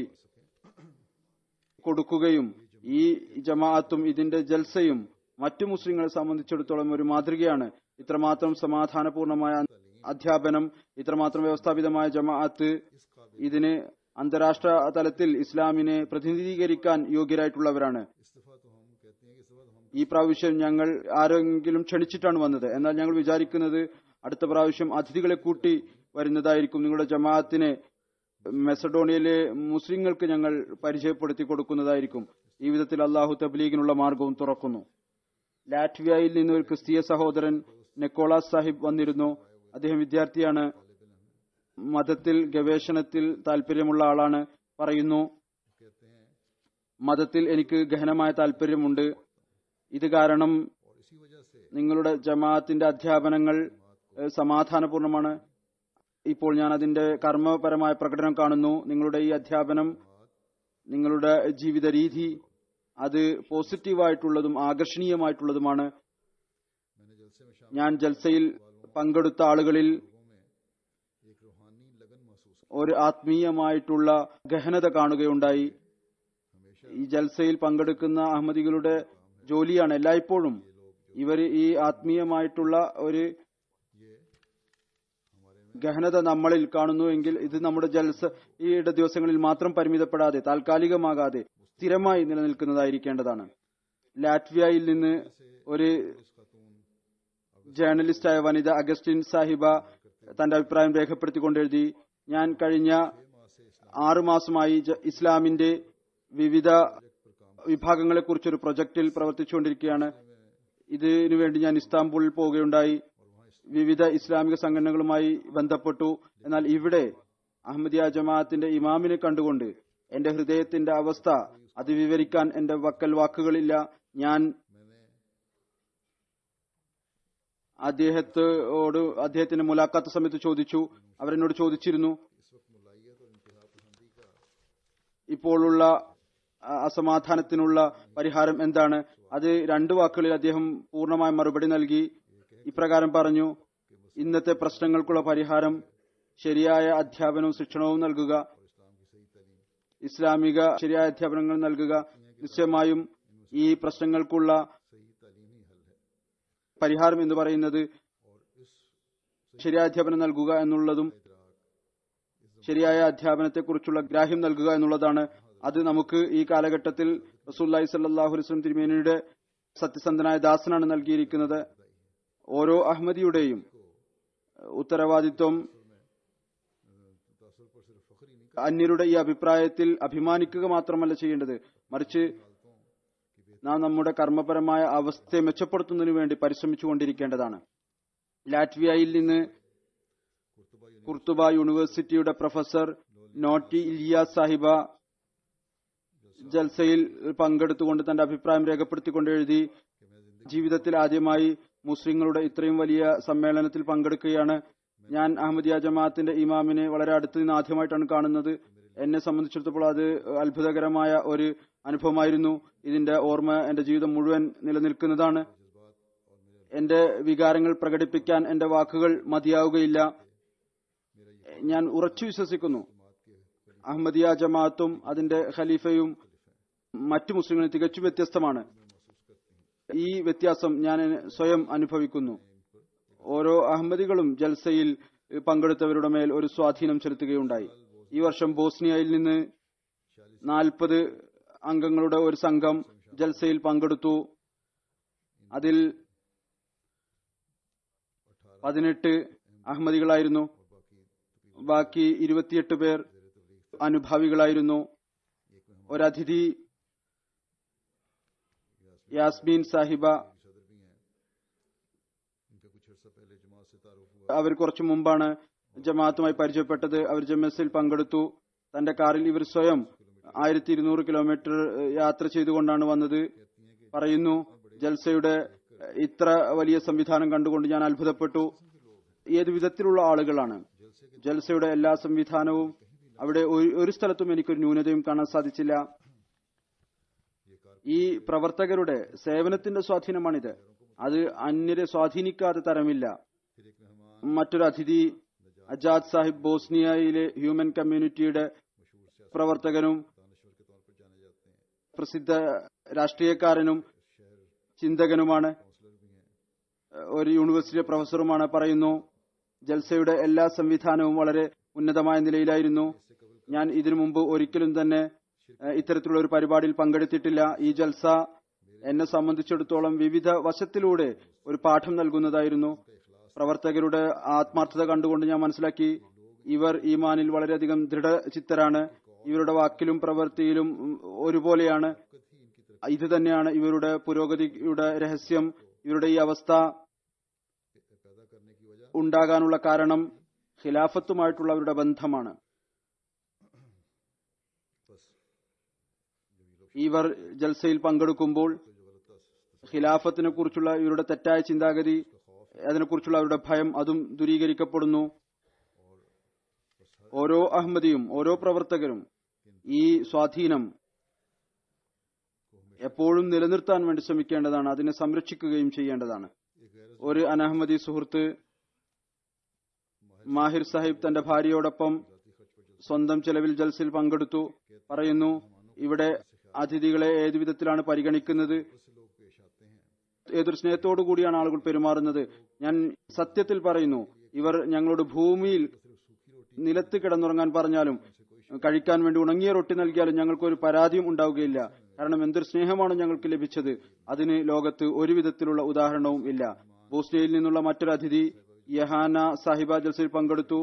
കൊടുക്കുകയും ഈ ജമാഅത്തും ഇതിന്റെ ജൽസയും മറ്റു മുസ്ലിങ്ങളെ സംബന്ധിച്ചിടത്തോളം ഒരു മാതൃകയാണ് ഇത്രമാത്രം സമാധാനപൂർണമായ അധ്യാപനം ഇത്രമാത്രം വ്യവസ്ഥാപിതമായ ജമാഅത്ത് ഇതിന് അന്താരാഷ്ട്ര തലത്തിൽ ഇസ്ലാമിനെ പ്രതിനിധീകരിക്കാൻ യോഗ്യരായിട്ടുള്ളവരാണ് इस दफा तो हम कहते हैं कि इस दफा तो हम ഈ പ്രാവശ്യം ഞങ്ങൾ ആരെങ്കിലും ക്ഷണിച്ചിട്ടാണ് വന്നത് എന്നാൽ ഞങ്ങൾ വിചാരിക്കുന്നത് അടുത്ത പ്രാവശ്യം അതിഥികളെ കൂട്ടി വരുന്നതായിരിക്കും നിങ്ങളുടെ ജമാഅത്തിനെ മെസഡോണിയയിലെ മുസ്ലിങ്ങൾക്ക് ഞങ്ങൾ പരിചയപ്പെടുത്തി കൊടുക്കുന്നതായിരിക്കും ഈ വിധത്തിൽ അള്ളാഹു തബ്ലീഗിനുള്ള മാർഗവും തുറക്കുന്നു ലാറ്റ്വിയയിൽ നിന്ന് ഒരു ക്രിസ്തീയ സഹോദരൻ നെക്കോളാസ് സാഹിബ് വന്നിരുന്നു അദ്ദേഹം വിദ്യാർത്ഥിയാണ് മതത്തിൽ ഗവേഷണത്തിൽ താല്പര്യമുള്ള ആളാണ് പറയുന്നു कहते हैं മതത്തിൽ എനിക്ക് ഗഹനമായ താല്പര്യമുണ്ട് ഇത് കാരണം और इसी वजह से നിങ്ങളുടെ ജമാഅത്തിന്റെ അധ്യാപനങ്ങൾ ഏഹ്, സമാധാനപൂർണമാണ് ഇപ്പോൾ ഞാൻ അതിന്റെ കർമ്മപരമായ പ്രകടനം കാണുന്നു നിങ്ങളുടെ ഈ അധ്യാപനം നിങ്ങളുടെ ജീവിത രീതി അത് പോസിറ്റീവായിട്ടുള്ളതും ആകർഷണീയമായിട്ടുള്ളതുമാണ് मैंने जलसे में शामिल ഞാൻ ജൽസയിൽ പങ്കെടുത്ത ആളുകളിൽ लोगों में एक रूहानी लगन महसूस की ഒരു ആത്മീയമായിട്ടുള്ള ഗഹനത കാണുകയുണ്ടായി हमेशा ഈ ജൽസയിൽ പങ്കെടുക്കുന്ന അഹമ്മദികളുടെ ജോലിയാണ് എല്ലായ്പ്പോഴും ഇവർ ഈ ആത്മീയമായിട്ടുള്ള ഒരു ये हमारे में ഗഹനത നമ്മളിൽ കാണുന്നുവെങ്കിൽ ഇത് നമ്മുടെ ജൽസ ഈയുടെ ദിവസങ്ങളിൽ മാത്രം പരിമിതപ്പെടാതെ താൽക്കാലികമാകാതെ സ്ഥിരമായി നിലനിൽക്കുന്നതായിരിക്കേണ്ടതാണ് ലാറ്റ്വിയയിൽ നിന്ന് ഒരു इस खातून ജേർണലിസ്റ്റായ വനിത അഗസ്റ്റിൻ സാഹിബ തന്റെ അഭിപ്രായം രേഖപ്പെടുത്തിക്കൊണ്ടെഴുതി ഞാൻ കഴിഞ്ഞ माह से इस्लाम ആറു മാസമായി ജ- ഇസ്ലാമിന്റെ വിവിധ വിഭാഗങ്ങളെക്കുറിച്ചൊരു പ്രൊജക്ടിൽ പ്രവർത്തിച്ചുകൊണ്ടിരിക്കുകയാണ് ഇതിനു വേണ്ടി ഞാൻ ഇസ്താംബൂളിൽ പോവുകയുണ്ടായി വിവിധ ഇസ്ലാമിക സംഘടനകളുമായി ബന്ധപ്പെട്ടു എന്നാൽ ഇവിടെ അഹമ്മദിയ ജമാഅത്തിന്റെ ഇമാമിനെ കണ്ടുകൊണ്ട് എന്റെ ഹൃദയത്തിന്റെ അവസ്ഥ അത് വിവരിക്കാൻ എന്റെ വക്കൽ വാക്കുകളില്ല ഞാൻ അദ്ദേഹത്തോട് അദ്ദേഹത്തിന്റെ മുലാഖാത്ത് സമയത്ത് ചോദിച്ചു അവരെന്നോട് ചോദിച്ചിരുന്നു इस वक्त मुलायत और इंतहा पसंदी का ഇപ്പോഴുള്ള ആ, അസമാധാനത്തിനുള്ള പരിഹാരം എന്താണ് അത് രണ്ടു വാക്കുകളിൽ അദ്ദേഹം പൂർണ്ണമായ മറുപടി നൽകി ഇപ്രകാരം പറഞ്ഞു ഇന്നത്തെ പ്രശ്നങ്ങൾക്കുള്ള പരിഹാരം ശരിയായ അധ്യാപനവും ശിക്ഷണവും നൽകുക और इस्लाम की सही तलीम ഇസ്ലാമിക ശരിയായ അധ്യാപനങ്ങൾ നൽകുക നിശ്ചയമായും ഈ പ്രശ്നങ്ങൾക്കുള്ള सही तालीम ही हल है പരിഹാരം എന്ന് പറയുന്നത് और इस ശരിയായ അധ്യാപനം നൽകുക എന്നുള്ളതും इदराक ശരിയായ അധ്യാപനത്തെക്കുറിച്ചുള്ള ഗ്രാഹ്യം നൽകുക എന്നുള്ളതാണ് അത് നമുക്ക് ഈ കാലഘട്ടത്തിൽ റസൂല്ലായി സല്ലാഹു വസ്ലം തിരുമേനിയുടെ സത്യസന്ധനായ ദാസനാണ് നൽകിയിരിക്കുന്നത് ഓരോ അഹമ്മദിയുടെയും ഉത്തരവാദിത്വം तासुर पर सिर्फ फख्र ही नहीं അന്യരുടെ ഈ അഭിപ്രായത്തിൽ അഭിമാനിക്കുക മാത്രമല്ല ചെയ്യേണ്ടത് മറിച്ച് നാം നമ്മുടെ കർമ്മപരമായ അവസ്ഥയെ മെച്ചപ്പെടുത്തുന്നതിനു വേണ്ടി പരിശ്രമിച്ചുകൊണ്ടിരിക്കേണ്ടതാണ് ലാറ്റ്വിയയിൽ നിന്ന് കുർത്തുബ യൂണിവേഴ്സിറ്റിയുടെ പ്രൊഫസർ നോട്ടി ഇലിയ സാഹിബ ജൽസയിൽ പങ്കെടുത്തുകൊണ്ട് തന്റെ അഭിപ്രായം രേഖപ്പെടുത്തിക്കൊണ്ട് എഴുതി ജീവിതത്തിൽ ആദ്യമായി മുസ്ലിങ്ങളുടെ ഇത്രയും വലിയ സമ്മേളനത്തിൽ പങ്കെടുക്കുകയാണ് ഞാൻ അഹമ്മദിയ ജമാഅത്തിന്റെ ഇമാമിനെ വളരെ അടുത്ത് നിന്ന് ആദ്യമായിട്ടാണ് കാണുന്നത് എന്നെ സംബന്ധിച്ചിടത്തോളം അത് അത്ഭുതകരമായ ഒരു അനുഭവമായിരുന്നു ഇതിന്റെ ഓർമ്മ എന്റെ ജീവിതം മുഴുവൻ നിലനിൽക്കുന്നതാണ് എന്റെ വികാരങ്ങൾ പ്രകടിപ്പിക്കാൻ എന്റെ വാക്കുകൾ മതിയാവുകയില്ല ഞാൻ ഉറച്ചു വിശ്വസിക്കുന്നു അഹമ്മദിയ ജമാഅത്തും അതിന്റെ ഖലീഫയും മറ്റു മുസ്ലിങ്ങളും തികച്ചും വ്യത്യസ്തമാണ് ഈ വ്യത്യാസം ഞാൻ സ്വയം അനുഭവിക്കുന്നു ഓരോ അഹമ്മദികളും ജൽസയിൽ പങ്കെടുത്തവരുടെ മേൽ ഒരു സ്വാധീനം ചെലുത്തുകയുണ്ടായി ഈ വർഷം ബോസ്നിയയിൽ നിന്ന് നാൽപ്പത് അംഗങ്ങളുടെ ഒരു സംഘം ജൽസയിൽ പങ്കെടുത്തു അതിൽ പതിനെട്ട് അഹമ്മദികളായിരുന്നു ബാക്കി ഇരുപത്തിയെട്ട് പേർ അനുഭാവികളായിരുന്നു ഒരതിഥി യാസ്മീൻ സാഹിബ सदर भी हैं इनका कुछ अर्सा पहले जमात से तारुफ हुआ അവർ കുറച്ചു മുമ്പാണ് ജമാഅത്തുമായി പരിചയപ്പെട്ടത് അവർ ജമസിൽ പങ്കെടുത്തു തന്റെ കാറിൽ ഇവർ സ്വയം ആയിരത്തി ഇരുന്നൂറ് കിലോമീറ്റർ ഏഹ്, യാത്ര ചെയ്തുകൊണ്ടാണ് വന്നത് പറയുന്നു ജൽസയുടെ ഏഹ്, ഇത്ര വലിയ സംവിധാനം കണ്ടുകൊണ്ട് ഞാൻ അത്ഭുതപ്പെട്ടു ഏത് വിധത്തിലുള്ള ആളുകളാണ് ജൽസയുടെ എല്ലാ സംവിധാനവും അവിടെ ഒരു- ഒരു സ്ഥലത്തും എനിക്കൊരു ന്യൂനതയും കാണാൻ സാധിച്ചില്ല ഈ പ്രവർത്തകരുടെ സേവനത്തിന്റെ സ്വാധീനമാണിത് അത് അന്യരെ സ്വാധീനിക്കാത്ത തരമില്ല फिर एक मेहमान മറ്റൊരു അതിഥി അജാദ് സാഹിബ് ബോസ്നിയയിലെ ഹ്യൂമൻ കമ്മ്യൂണിറ്റിയുടെ പ്രവർത്തകനും പ്രസിദ്ധ രാഷ്ട്രീയക്കാരനും ചിന്തകനുമാണ് ഒരു യൂണിവേഴ്സിറ്റി പ്രൊഫസറുമാണ് പറയുന്നു ജൽസയുടെ എല്ലാ സംവിധാനവും വളരെ ഉന്നതമായ നിലയിലായിരുന്നു ഞാൻ ഇതിനു മുമ്പ് ഒരിക്കലും തന്നെ ഏഹ്, ഇത്തരത്തിലുള്ള ഒരു പരിപാടിയിൽ പങ്കെടുത്തിട്ടില്ല ഈ ജൽസ എന്നെ സംബന്ധിച്ചിടത്തോളം വിവിധ വശത്തിലൂടെ ഒരു പാഠം നൽകുന്നതായിരുന്നു പ്രവർത്തകരുടെ ആത്മാർത്ഥത കണ്ടുകൊണ്ട് ഞാൻ മനസ്സിലാക്കി ഇവർ ഈമാനിൽ വളരെയധികം ദൃഢചിത്തരാണ് ഇവരുടെ വാക്കിലും പ്രവൃത്തിയിലും ഉം, ഒരുപോലെയാണ് ഇത് തന്നെയാണ് ഇവരുടെ പുരോഗതിയുടെ രഹസ്യം ഇവരുടെ ഈ അവസ്ഥ ഉണ്ടാകാനുള്ള കാരണം ഖിലാഫത്തുമായിട്ടുള്ള അവരുടെ ബന്ധമാണ് ഇവർ ജൽസയിൽ പങ്കെടുക്കുമ്പോൾ ഖിലാഫത്തിനെ കുറിച്ചുള്ള ഇവരുടെ തെറ്റായ ചിന്താഗതി അതിനെക്കുറിച്ചുള്ള അവരുടെ ഭയം അതും ദൂരീകരിക്കപ്പെടുന്നു ഓരോ അഹമ്മദിയും ഓരോ പ്രവർത്തകരും ഈ സ്വാധീനം എപ്പോഴും നിലനിർത്താൻ വേണ്ടി ശ്രമിക്കേണ്ടതാണ് അതിനെ സംരക്ഷിക്കുകയും ചെയ്യേണ്ടതാണ് ഒരു അനഹമ്മദി സുഹൃത്ത് മാഹിർ സാഹിബ് തന്റെ ഭാര്യയോടൊപ്പം സ്വന്തം ചെലവിൽ ജൽസിൽ പങ്കെടുത്തു പറയുന്നു ഇവിടെ അതിഥികളെ ഏതു വിധത്തിലാണ് പരിഗണിക്കുന്നത് ഏതൊരു സ്നേഹത്തോടു കൂടിയാണ് ആളുകൾ പെരുമാറുന്നത് ഞാൻ സത്യത്തിൽ പറയുന്നു ഇവർ ഞങ്ങളോട് ഭൂമിയിൽ നിലത്ത് കിടന്നുറങ്ങാൻ പറഞ്ഞാലും കഴിക്കാൻ വേണ്ടി ഉണങ്ങിയ റൊട്ടി നൽകിയാലും ഞങ്ങൾക്കൊരു പരാതിയും ഉണ്ടാവുകയില്ല കാരണം എന്തൊരു സ്നേഹമാണ് ഞങ്ങൾക്ക് ലഭിച്ചത് അതിന് ലോകത്ത് ഒരു വിധത്തിലുള്ള ഉദാഹരണവും ഇല്ല ബോസ്നിയയിൽ നിന്നുള്ള മറ്റൊരു അതിഥി യഹാന സാഹിബ ജൽസയിൽ പങ്കെടുത്തു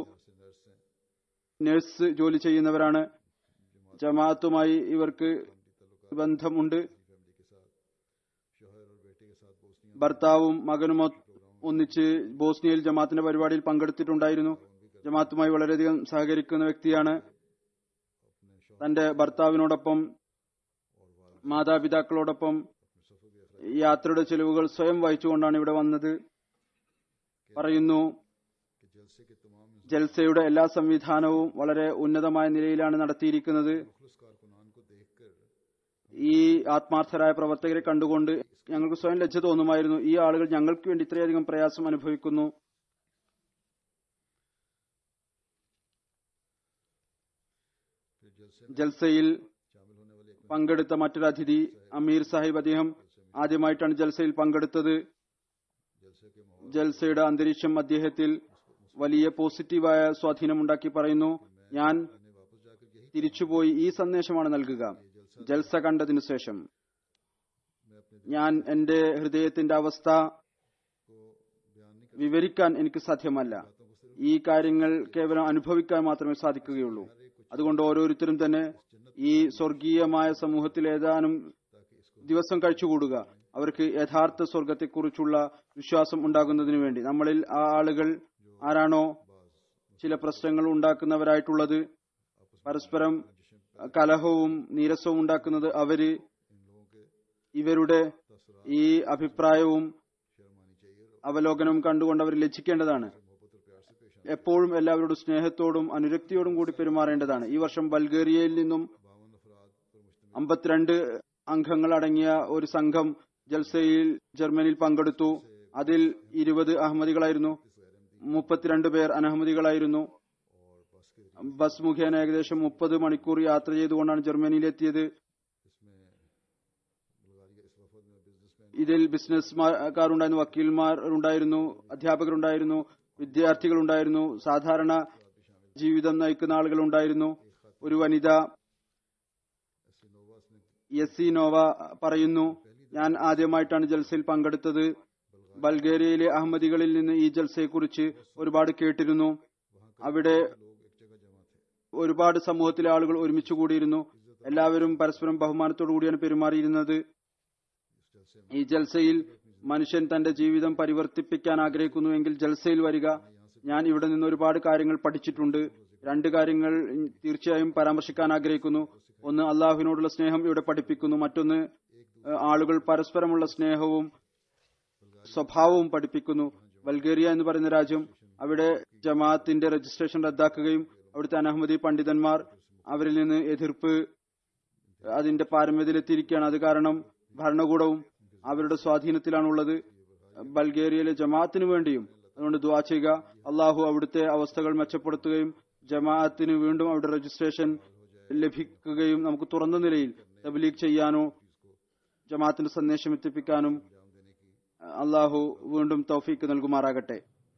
നഴ്സ് ജോലി ചെയ്യുന്നവരാണ് ജമാഅത്തുമായി ഇവർക്ക് ബന്ധമുണ്ട് ഭർത്താവും മകനും ഒ- ഒന്നിച്ച് ബോസ്നിയയിൽ ജമാഅത്തിന്റെ പരിപാടിയിൽ പങ്കെടുത്തിട്ടുണ്ടായിരുന്നു ജമാഅത്തുമായി വളരെയധികം സഹകരിക്കുന്ന വ്യക്തിയാണ് തന്റെ ഭർത്താവിനോടൊപ്പം മാതാപിതാക്കളോടൊപ്പം യാത്രയുടെ ചെലവുകൾ സ്വയം വഹിച്ചുകൊണ്ടാണ് ഇവിടെ വന്നത് പറയുന്നു ജൽസയുടെ എല്ലാ സംവിധാനവും വളരെ ഉന്നതമായ നിലയിലാണ് നടത്തിയിരിക്കുന്നത് ഈ ആത്മാർത്ഥരായ പ്രവർത്തകരെ കണ്ടുകൊണ്ട് ഞങ്ങൾക്ക് സ്വയം ലജ്ജ തോന്നുമായിരുന്നു ഈ ആളുകൾ ഞങ്ങൾക്ക് വേണ്ടി ഇത്രയധികം പ്രയാസം അനുഭവിക്കുന്നു ജൽസയിൽ പങ്കെടുത്ത മറ്റൊരു അതിഥി അമീർ സാഹിബ് അദ്ദേഹം ആദ്യമായിട്ടാണ് ജൽസയിൽ പങ്കെടുത്തത് ജൽസയുടെ അന്തരീക്ഷം അദ്ദേഹത്തിൽ വലിയ പോസിറ്റീവായ സ്വാധീനമുണ്ടാക്കി പറയുന്നു ഞാൻ തിരിച്ചുപോയി ഈ സന്ദേശമാണ് നൽകുക ജൽസ കണ്ടതിനു ശേഷം ഞാൻ എന്റെ ഹൃദയത്തിന്റെ അവസ്ഥ വിവരിക്കാൻ എനിക്ക് സാധ്യമല്ല ഈ കാര്യങ്ങൾ കേവലം അനുഭവിക്കാൻ മാത്രമേ സാധിക്കുകയുള്ളൂ അതുകൊണ്ട് ഓരോരുത്തരും തന്നെ ഈ സ്വർഗീയമായ സമൂഹത്തിൽ ഏതാനും ദിവസം കഴിച്ചുകൂടുക അവർക്ക് യഥാർത്ഥ സ്വർഗത്തെക്കുറിച്ചുള്ള വിശ്വാസം ഉണ്ടാകുന്നതിന് വേണ്ടി നമ്മളിൽ ആ ആളുകൾ ആരാണോ ചില പ്രശ്നങ്ങൾ ഉണ്ടാക്കുന്നവരായിട്ടുള്ളത് പരസ്പരം കലഹവും നീരസവും ഉണ്ടാക്കുന്നത് അവര് ഇവരുടെ ഈ അഭിപ്രായവും അവലോകനവും കണ്ടുകൊണ്ട് അവർ ലജ്ജിക്കേണ്ടതാണ് എപ്പോഴും എല്ലാവരോടും സ്നേഹത്തോടും അനുരക്തിയോടും കൂടി പെരുമാറേണ്ടതാണ് ഈ വർഷം ബൾഗേറിയയിൽ നിന്നും അമ്പത്തിരണ്ട് അംഗങ്ങൾ അടങ്ങിയ ഒരു സംഘം ജൽസയിൽ ജർമ്മനിയിൽ പങ്കെടുത്തു അതിൽ ഇരുപത് അഹമ്മദികളായിരുന്നു മുപ്പത്തിരണ്ട് പേർ അനഹമ്മദികളായിരുന്നു ബസ് മുഖേന ഏകദേശം മുപ്പത് മണിക്കൂർ യാത്ര ചെയ്തുകൊണ്ടാണ് ജർമ്മനിയിലെത്തിയത് ഇതിൽ ബിസിനസ്സുകാരുണ്ടായിരുന്നു വക്കീൽമാർ ഉണ്ടായിരുന്നു അധ്യാപകരുണ്ടായിരുന്നു വിദ്യാർത്ഥികളുണ്ടായിരുന്നു സാധാരണ ജീവിതം നയിക്കുന്ന ആളുകൾ ഉണ്ടായിരുന്നു ഒരു വനിത യസി നോവ പറയുന്നു ഞാൻ ആദ്യമായിട്ടാണ് ജൽസയിൽ പങ്കെടുത്തത് ബൾഗേറിയയിലെ അഹമ്മദികളിൽ നിന്ന് ഈ ജൽസയെക്കുറിച്ച് ഒരുപാട് കേട്ടിരുന്നു അവിടെ ഒരുപാട് സമൂഹത്തിലെ ആളുകൾ ഒരുമിച്ച് കൂടിയിരുന്നു എല്ലാവരും പരസ്പരം ബഹുമാനത്തോടു കൂടിയാണ് പെരുമാറിയിരുന്നത് ഈ ജൽസയിൽ മനുഷ്യൻ തന്റെ ജീവിതം പരിവർത്തിപ്പിക്കാൻ ആഗ്രഹിക്കുന്നുവെങ്കിൽ ജൽസയിൽ വരിക ഞാൻ ഇവിടെ നിന്ന് ഒരുപാട് കാര്യങ്ങൾ പഠിച്ചിട്ടുണ്ട് രണ്ട് കാര്യങ്ങൾ തീർച്ചയായും പരാമർശിക്കാൻ ആഗ്രഹിക്കുന്നു ഒന്ന് അള്ളാഹുവിനോടുള്ള സ്നേഹം ഇവിടെ പഠിപ്പിക്കുന്നു മറ്റൊന്ന് ഏഹ്, ആളുകൾ പരസ്പരമുള്ള സ്നേഹവും സ്വഭാവവും പഠിപ്പിക്കുന്നു ബൾഗേറിയ എന്ന് പറയുന്ന രാജ്യം അവിടെ ജമാഅത്തിന്റെ രജിസ്ട്രേഷൻ റദ്ദാക്കുകയും അവിടുത്തെ അനഹമ്മദി പണ്ഡിതന്മാർ അവരിൽ നിന്ന് എതിർപ്പ് അതിന്റെ പാരമ്യത്തിലെത്തിയിരിക്കുകയാണ് അത് കാരണം ഭരണകൂടവും അവരുടെ സ്വാധീനത്തിലാണുള്ളത് ബൾഗേറിയയിലെ ജമാഅത്തിനു വേണ്ടിയും അതുകൊണ്ട് ദുവാ ചെയ്യുക അള്ളാഹു അവിടുത്തെ അവസ്ഥകൾ മെച്ചപ്പെടുത്തുകയും ജമാഅത്തിന് വീണ്ടും അവിടെ രജിസ്ട്രേഷൻ ലഭിക്കുകയും നമുക്ക് തുറന്ന നിലയിൽ തബ്ലീഗ് ചെയ്യാനോ ജമാഅത്തിന്റെ സന്ദേശം എത്തിപ്പിക്കാനും അള്ളാഹു വീണ്ടും തൗഫീക്ക് നൽകുമാറാകട്ടെ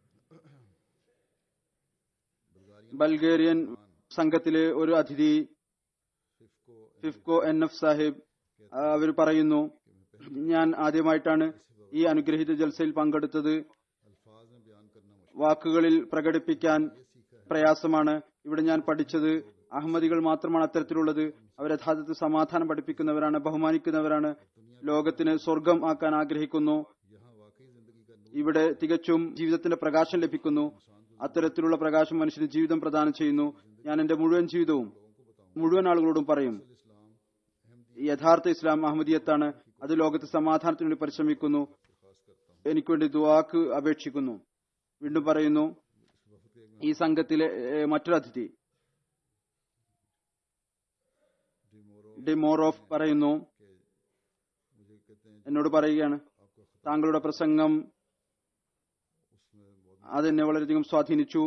ബൾഗേറിയൻ സംഘത്തിലെ ഒരു അതിഥി ഫിഫ്കോ എൻ എഫ് സാഹിബ് അവർ പറയുന്നു ഞാൻ ആദ്യമായിട്ടാണ് ഈ അനുഗ്രഹീത ജൽസയിൽ പങ്കെടുത്തത് अल्फाज में बयान करना मुश्किल വാക്കുകളിൽ പ്രകടിപ്പിക്കാൻ പ്രയാസമാണ് ഇവിടെ ഞാൻ പഠിച്ചത് അഹമ്മദികൾ മാത്രമാണ് അത്തരത്തിലുള്ളത് അവർ യഥാർത്ഥത്തിൽ സമാധാനം പഠിപ്പിക്കുന്നവരാണ് ബഹുമാനിക്കുന്നവരാണ് ലോകത്തിന് സ്വർഗം ആക്കാൻ ആഗ്രഹിക്കുന്നു यहाँ वाकई जिंदगी का नूर ഇവിടെ തികച്ചും ജീവിതത്തിന്റെ പ്രകാശം ലഭിക്കുന്നു അത്തരത്തിലുള്ള പ്രകാശം മനുഷ്യന് ജീവിതം പ്രദാനം ചെയ്യുന്നു ഞാൻ എന്റെ മുഴുവൻ ജീവിതവും മുഴുവൻ ആളുകളോടും പറയും इस्लाम യഥാർത്ഥ ഇസ്ലാം അഹമ്മദിയത്താണ് അത് ലോകത്ത് സമാധാനത്തിനു വേണ്ടി പരിശ്രമിക്കുന്നു എനിക്ക് വേണ്ടി ദുവാക്ക് അപേക്ഷിക്കുന്നു വീണ്ടും പറയുന്നു ഈ സംഘത്തിലെ ഏ, മറ്റൊരു അതിഥി ഡിമോറോഫ് പറയുന്നു मुझे कहते हैं എന്നോട് പറയുകയാണ് താങ്കളുടെ പ്രസംഗം उसमें बहुत അതെന്നെ വളരെയധികം സ്വാധീനിച്ചു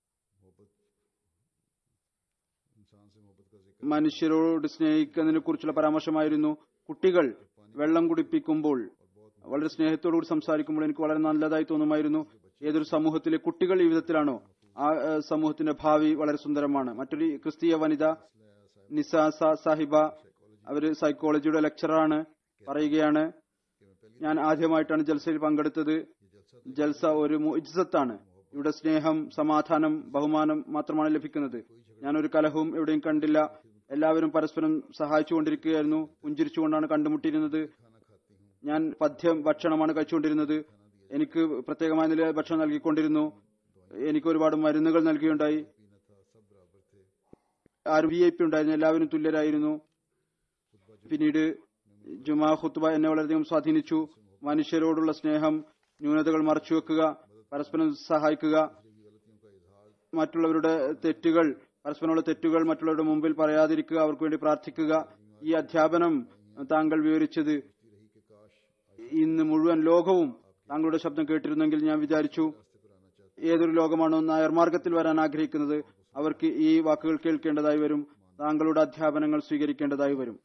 इंसान से मोहब्बत का जिक्र മനുഷ്യരോട് സ്നേഹിക്കുന്നതിനെ കുറിച്ചുള്ള പരാമർശമായിരുന്നു കുട്ടികൾ വെള്ളം കുടിപ്പിക്കുമ്പോൾ വളരെ സ്നേഹത്തോടുകൂടി സംസാരിക്കുമ്പോൾ എനിക്ക് വളരെ നല്ലതായി തോന്നുമായിരുന്നു ഏതൊരു സമൂഹത്തിലെ കുട്ടികൾ ഈ വിധത്തിലാണോ ആ ഏഹ്, സമൂഹത്തിന്റെ ഭാവി വളരെ സുന്ദരമാണ് മറ്റൊരു ക്രിസ്തീയ വനിത നിസാസ സാഹിബ അവര് സൈക്കോളജിയുടെ ലെക്ചറാണ് പറയുകയാണ് ഞാൻ ആദ്യമായിട്ടാണ് ജൽസയിൽ പങ്കെടുത്തത് ജൽസ ഒരു ഇജ്സത്താണ് ഇവിടെ സ്നേഹം സമാധാനം ബഹുമാനം മാത്രമാണ് ലഭിക്കുന്നത് ഞാൻ ഒരു കലഹവും എവിടെയും കണ്ടില്ല എല്ലാവരും പരസ്പരം സഹായിച്ചുകൊണ്ടിരിക്കുകയായിരുന്നു പുഞ്ചിരിച്ചുകൊണ്ടാണ് കണ്ടുമുട്ടിയിരുന്നത് ഞാൻ പഥ്യം ഭക്ഷണമാണ് കഴിച്ചുകൊണ്ടിരുന്നത് എനിക്ക് പ്രത്യേകമായ നിലയിൽ ഭക്ഷണം നൽകിക്കൊണ്ടിരുന്നു എനിക്ക് ഒരുപാട് മരുന്നുകൾ നൽകുകയുണ്ടായി ആരും വി ഐ പി ഉണ്ടായിരുന്നു എല്ലാവരും തുല്യരായിരുന്നു പിന്നീട് ജുമാ ഖുത്ബ എന്നെ വളരെയധികം സ്വാധീനിച്ചു മനുഷ്യരോടുള്ള സ്നേഹം ന്യൂനതകൾ മറച്ചുവെക്കുക പരസ്പരം സഹായിക്കുക മറ്റുള്ളവരുടെ തെറ്റുകൾ പരസ്പരമുള്ള തെറ്റുകൾ മറ്റുള്ളവരുടെ മുമ്പിൽ പറയാതിരിക്കുക അവർക്ക് വേണ്ടി പ്രാർത്ഥിക്കുക ഈ അധ്യാപനം താങ്കൾ വിവരിച്ചത് ഇന്ന് മുഴുവൻ ലോകവും താങ്കളുടെ ശബ്ദം കേട്ടിരുന്നെങ്കിൽ ഞാൻ വിചാരിച്ചു ഏതൊരു ലോകമാണോ നായർ മാർഗത്തിൽ വരാൻ ആഗ്രഹിക്കുന്നത് അവർക്ക് ഈ വാക്കുകൾ കേൾക്കേണ്ടതായി വരും താങ്കളുടെ അധ്യാപനങ്ങൾ സ്വീകരിക്കേണ്ടതായി വരും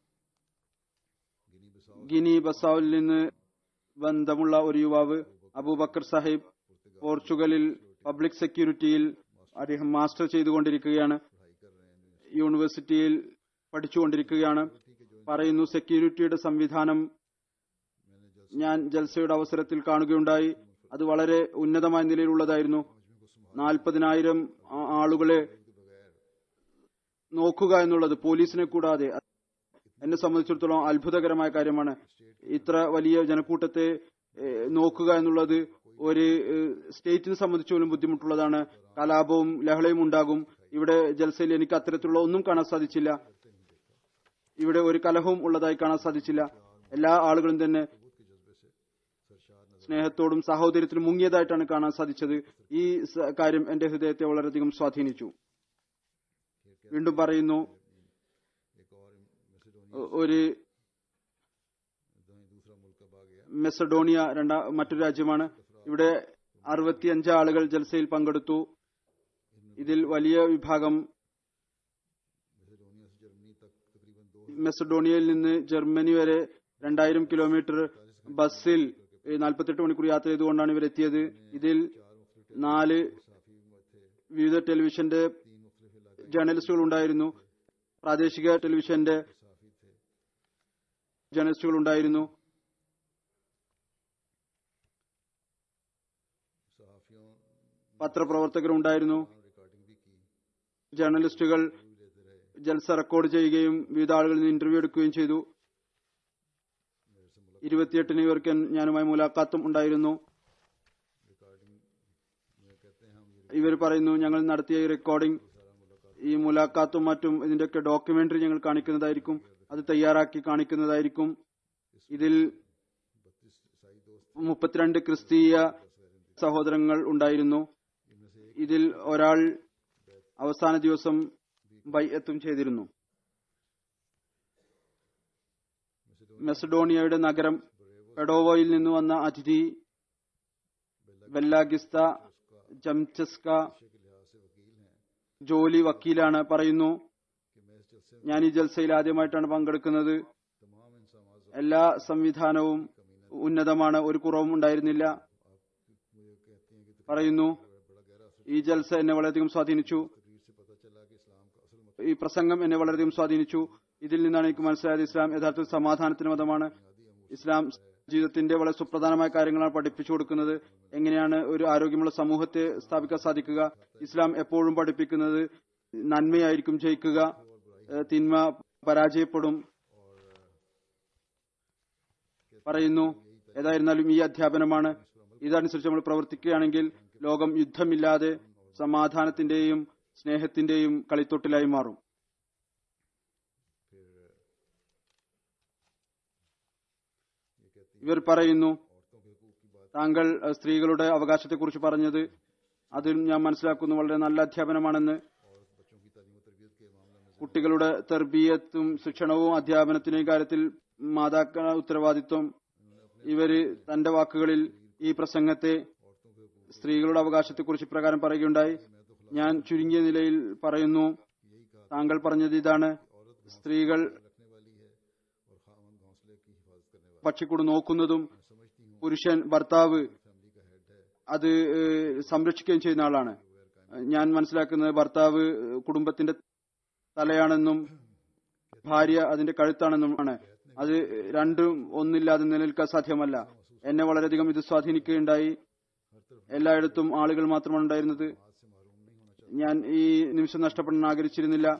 ഗിനി ബസാവിൽ നിന്ന് ബന്ധമുള്ള ഒരു യുവാവ് അബൂബക്കർ സാഹിബ് പോർച്ചുഗലിൽ പബ്ലിക് സെക്യൂരിറ്റിയിൽ അദ്ദേഹം മാസ്റ്റർ ചെയ്തുകൊണ്ടിരിക്കുകയാണ് യൂണിവേഴ്സിറ്റിയിൽ പഠിച്ചുകൊണ്ടിരിക്കുകയാണ് പറയുന്നു സെക്യൂരിറ്റിയുടെ സംവിധാനം ഞാൻ ജൽസയുടെ അവസരത്തിൽ കാണുകയുണ്ടായി അത് വളരെ ഉന്നതമായ നിലയിലുള്ളതായിരുന്നു നാൽപ്പതിനായിരം ആ- ആളുകളെ നോക്കുക എന്നുള്ളത് പോലീസിനെ കൂടാതെ എന്നെ സംബന്ധിച്ചിടത്തോളം അത്ഭുതകരമായ കാര്യമാണ് ഇത്ര വലിയ ജനക്കൂട്ടത്തെ ഏഹ്, നോക്കുക എന്നുള്ളത് ഒരു ഏഹ്, സ്റ്റേറ്റിനെ സംബന്ധിച്ച് പോലും ബുദ്ധിമുട്ടുള്ളതാണ് കലാപവും ലഹളയും ഉണ്ടാകും ഇവിടെ ജൽസയിൽ എനിക്ക് അത്തരത്തിലുള്ള ഒന്നും കാണാൻ സാധിച്ചില്ല ഇവിടെ ഒരു കലഹവും ഉള്ളതായി കാണാൻ സാധിച്ചില്ല എല്ലാ ആളുകളും തന്നെ സ്നേഹത്തോടും സാഹോദര്യത്തിലും മുങ്ങിയതായിട്ടാണ് കാണാൻ സാധിച്ചത് ഈ സ- കാര്യം എന്റെ ഹൃദയത്തെ വളരെയധികം സ്വാധീനിച്ചു വീണ്ടും പറയുന്നു ഒ- ഒരു മെസഡോണിയ രണ്ടാ മറ്റൊരു രാജ്യമാണ് ഇവിടെ അറുപത്തിയഞ്ച് ആളുകൾ ജൽസയിൽ പങ്കെടുത്തു ഇതിൽ വലിയ വിഭാഗം മെസഡോണിയയിൽ നിന്ന് ജർമ്മനി വരെ രണ്ടായിരം കിലോമീറ്റർ ബസ്സിൽ നാൽപ്പത്തെട്ട് മണിക്കൂർ യാത്ര ചെയ്തുകൊണ്ടാണ് ഇവരെത്തിയത് ഇതിൽ നാല് വിവിധ ടെലിവിഷന്റെ ജേർണലിസ്റ്റുകൾ ഉണ്ടായിരുന്നു പ്രാദേശിക ടെലിവിഷന്റെ ജേർണലിസ്റ്റുകൾ ഉണ്ടായിരുന്നു പത്രപ്രവർത്തകർ ഉണ്ടായിരുന്നു ജേർണലിസ്റ്റുകൾ ജൽസ റെക്കോർഡ് ചെയ്യുകയും വിവിധ ആളുകളിൽ നിന്ന് ഇന്റർവ്യൂ എടുക്കുകയും ചെയ്തു ഇരുപത്തിയെട്ടിന് ഇവർക്ക് ഞാനുമായി മുലാഖാത്തും ഉണ്ടായിരുന്നു ഇവർ പറയുന്നു ഞങ്ങൾ നടത്തിയ ഈ റെക്കോർഡിംഗ് ഈ മുലാഖാത്തും മറ്റും ഇതിന്റെയൊക്കെ ഡോക്യുമെന്ററി ഞങ്ങൾ കാണിക്കുന്നതായിരിക്കും അത് തയ്യാറാക്കി കാണിക്കുന്നതായിരിക്കും ഇതിൽ മുപ്പത്തിരണ്ട് ക്രിസ്തീയ സഹോദരങ്ങൾ ഉണ്ടായിരുന്നു ഇതിൽ ഒരാൾ അവസാന ദിവസം ബൈഅത്തും ചെയ്തിരുന്നു മെസഡോണിയയുടെ നഗരം പെഡോവോയിൽ നിന്ന് വന്ന അതിഥി ബെല്ലാഗിസ്ത ജംചസ്ക पेशे के लिहाज से वकील हैं ജോലി വക്കീലാണ് പറയുന്നു कि मैं इस जलसे में ഞാൻ ഈ ജൽസയിൽ ആദ്യമായിട്ടാണ് പങ്കെടുക്കുന്നത് तमाम इंसामात എല്ലാ സംവിധാനവും ഉന്നതമാണ് ഒരു കുറവും ഉണ്ടായിരുന്നില്ല मुझे कहते हैं कि പറയുന്നു बड़ा गहरा असर ഈ ജൽസ എന്നെ വളരെയധികം സ്വാധീനിച്ചു तकरीर से पता चला कि इस्लाम का असल मतलब ഈ പ്രസംഗം എന്നെ വളരെയധികം സ്വാധീനിച്ചു ഇതിൽ നിന്നാണ് എനിക്ക് മനസ്സിലായത് ഇസ്ലാം യഥാർത്ഥത്തിൽ സമാധാനത്തിന്റെ മതമാണ് ഇസ്ലാം ജീവിതത്തിന്റെ വളരെ സുപ്രധാനമായ കാര്യങ്ങളാണ് പഠിപ്പിച്ചു കൊടുക്കുന്നത് എങ്ങനെയാണ് ഒരു ആരോഗ്യമുള്ള സമൂഹത്തെ സ്ഥാപിക്കാൻ സാധിക്കുക ഇസ്ലാം എപ്പോഴും പഠിപ്പിക്കുന്നത് നന്മയായിരിക്കും ജയിക്കുക ഏഹ് തിന്മ പരാജയപ്പെടും പറയുന്നു ഏതായിരുന്നാലും ഈ അധ്യാപനമാണ് ഇതനുസരിച്ച് നമ്മൾ പ്രവർത്തിക്കുകയാണെങ്കിൽ ലോകം യുദ്ധമില്ലാതെ സമാധാനത്തിന്റെയും സ്നേഹത്തിന്റെയും കളിത്തൊട്ടിലായി മാറും ये कहती ഇവർ പറയുന്നു औरतों के हकूक की बात താങ്കൾ അഹ്, സ്ത്രീകളുടെ അവകാശത്തെക്കുറിച്ച് പറഞ്ഞത് അതിൽ ഞാൻ മനസ്സിലാക്കുന്നു വളരെ നല്ല അധ്യാപനമാണെന്ന് औरत बच्चों की तालीम और तरबियत के मामले में കുട്ടികളുടെ തെർബീയത്തും ശിക്ഷണവും അധ്യാപനത്തിന്റെയും കാര്യത്തിൽ മാതാക്ക ഉത്തരവാദിത്വം ഇവര് തന്റെ വാക്കുകളിൽ ഈ പ്രസംഗത്തെ औरतों के हकूक സ്ത്രീകളുടെ അവകാശത്തെക്കുറിച്ച് ഇപ്രകാരം പറയുകയുണ്ടായി ഞാൻ ചുരുങ്ങിയ നിലയിൽ പറയുന്നു यही कहा താങ്കൾ പറഞ്ഞത് ഇതാണ് സ്ത്രീകൾ रखने वाली है और खामन घोंसले की हिफाजत करने वाली പക്ഷിക്കൂട് നോക്കുന്നതും मैं समझती हूँ പുരുഷൻ ഭർത്താവ് फैमिली का हेड है അത് ഏഹ്, സംരക്ഷിക്കുകയും ചെയ്യുന്ന ആളാണ് ഞാൻ മനസ്സിലാക്കുന്നത് ഭർത്താവ് ഏഹ്, കുടുംബത്തിന്റെ തലയാണെന്നും ഭാര്യ അതിന്റെ കഴുത്താണെന്നും ആണ് അത് രണ്ടും ഒന്നില്ലാതെ നിലനിൽക്കാൻ സാധ്യമല്ല എന്നെ വളരെയധികം ഇത് സ്വാധീനിക്കുകയുണ്ടായി എല്ലായിടത്തും ആളുകൾ മാത്രമാണ് ഉണ്ടായിരുന്നത് हाथ से मारूम नहीं होना चाहिए ഞാൻ ഈ നിമിഷം നഷ്ടപ്പെടാൻ ആഗ്രഹിച്ചിരുന്നില്ല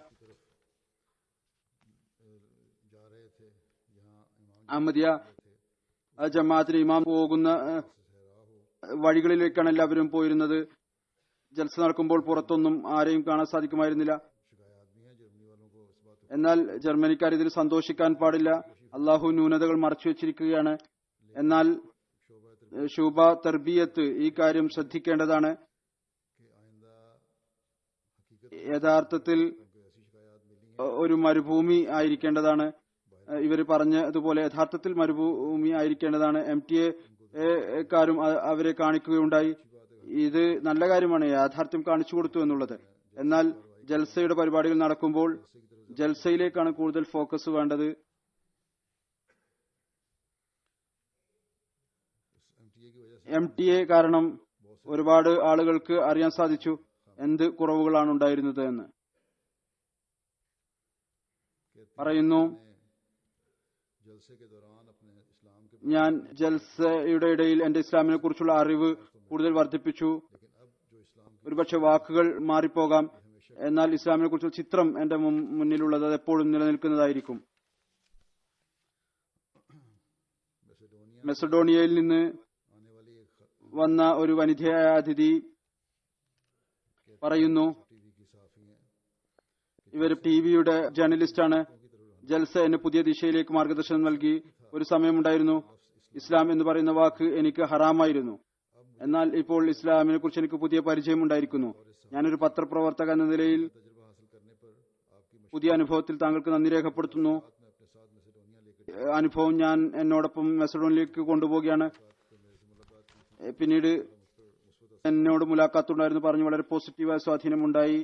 जा रहे थे यहाँ इमाम അഹമ്മദിയ ആ ജമാഅത്തിന് ഇമാം പോകുന്ന ഏഹ്, വഴികളിലേക്കാണ് എല്ലാവരും പോയിരുന്നത് ജൽസ നടക്കുമ്പോൾ പുറത്തൊന്നും ആരെയും കാണാൻ സാധിക്കുമായിരുന്നില്ല शिकाय आदमी है जर्मनी वालों को इस बात എന്നാൽ ജർമ്മനിക്കാർ ഇതിൽ സന്തോഷിക്കാൻ പാടില്ല അള്ളാഹു ന്യൂനതകൾ മറച്ചു വെച്ചിരിക്കുകയാണ് എന്നാൽ ഏഹ്, ശുഭ തർബിയത്ത് ഈ കാര്യം ശ്രദ്ധിക്കേണ്ടതാണ് कि आइंदा हकीकत യഥാർത്ഥത്തിൽ को ऐसी शिकायत मिली ഏഹ്, ഒരു മരുഭൂമി ആയിരിക്കേണ്ടതാണ് ഏഹ്, ഇവർ പറഞ്ഞതുപോലെ യഥാർത്ഥത്തിൽ മരുഭൂമി ആയിരിക്കേണ്ടതാണ് എം ടി എക്കാരും അവരെ കാണിക്കുകയുണ്ടായി ഇത് നല്ല കാര്യമാണ് യാഥാർത്ഥ്യം കാണിച്ചു കൊടുത്തു എന്നുള്ളത് എന്നാൽ ജൽസയുടെ പരിപാടികൾ നടക്കുമ്പോൾ ജൽസയിലേക്കാണ് കൂടുതൽ ഫോക്കസ് വേണ്ടത് एम टी ए की वजह से എം ടി എ കാരണം ഒരുപാട് ആളുകൾക്ക് അറിയാൻ സാധിച്ചു എന്ത് കുറവുകളാണ് ഉണ്ടായിരുന്നത് എന്ന് പറയുന്നു जलसे के दौरान अपने इस्लाम के ഞാൻ ജൽസയുടെ ഇടയിൽ എന്റെ ഇസ്ലാമിനെ കുറിച്ചുള്ള അറിവ് കൂടുതൽ വർദ്ധിപ്പിച്ചു लेकिन अब जो इस्लाम की ഒരുപക്ഷെ വാക്കുകൾ മാറിപ്പോകാം എന്നാൽ ഇസ്ലാമിനെ കുറിച്ചുള്ള ചിത്രം എന്റെ മുൻ- മുന്നിലുള്ളത് അത് എപ്പോഴും നിലനിൽക്കുന്നതായിരിക്കും मैसेडोनिया മെസഡോണിയയിൽ നിന്ന് आने वाली एक വന്ന ഒരു വനിതയായ അതിഥി പറയുന്നു टीवी की साफी है ഇവർ ടി വിയുടെ ജേർണലിസ്റ്റാണ് ജൽസ എന്നെ പുതിയ ദിശയിലേക്ക് മാർഗദർശനം നൽകി ഒരു സമയമുണ്ടായിരുന്നു ഇസ്ലാം എന്ന് പറയുന്ന വാക്ക് എനിക്ക് ഹറാമായിരുന്നു എന്നാൽ ഇപ്പോൾ ഇസ്ലാമിനെ കുറിച്ച് എനിക്ക് പുതിയ പരിചയം ഉണ്ടായിരിക്കുന്നു ഞാനൊരു പത്രപ്രവർത്തക എന്ന നിലയിൽ तजुर्बा हासिल करने पर आपकी പുതിയ അനുഭവത്തിൽ താങ്കൾക്ക് നന്ദി രേഖപ്പെടുത്തുന്നു मशक्कत में अपने साथ मैसेडोनिया लेकर ഏഹ് അനുഭവം ഞാൻ എന്നോടൊപ്പം മെസഡോണിലേക്ക് കൊണ്ടുപോവുകയാണ് ഏഹ് പിന്നീട് എന്നോട് മുലാഖാത്തുണ്ടായിരുന്നു പറഞ്ഞു വളരെ പോസിറ്റീവായ സ്വാധീനമുണ്ടായി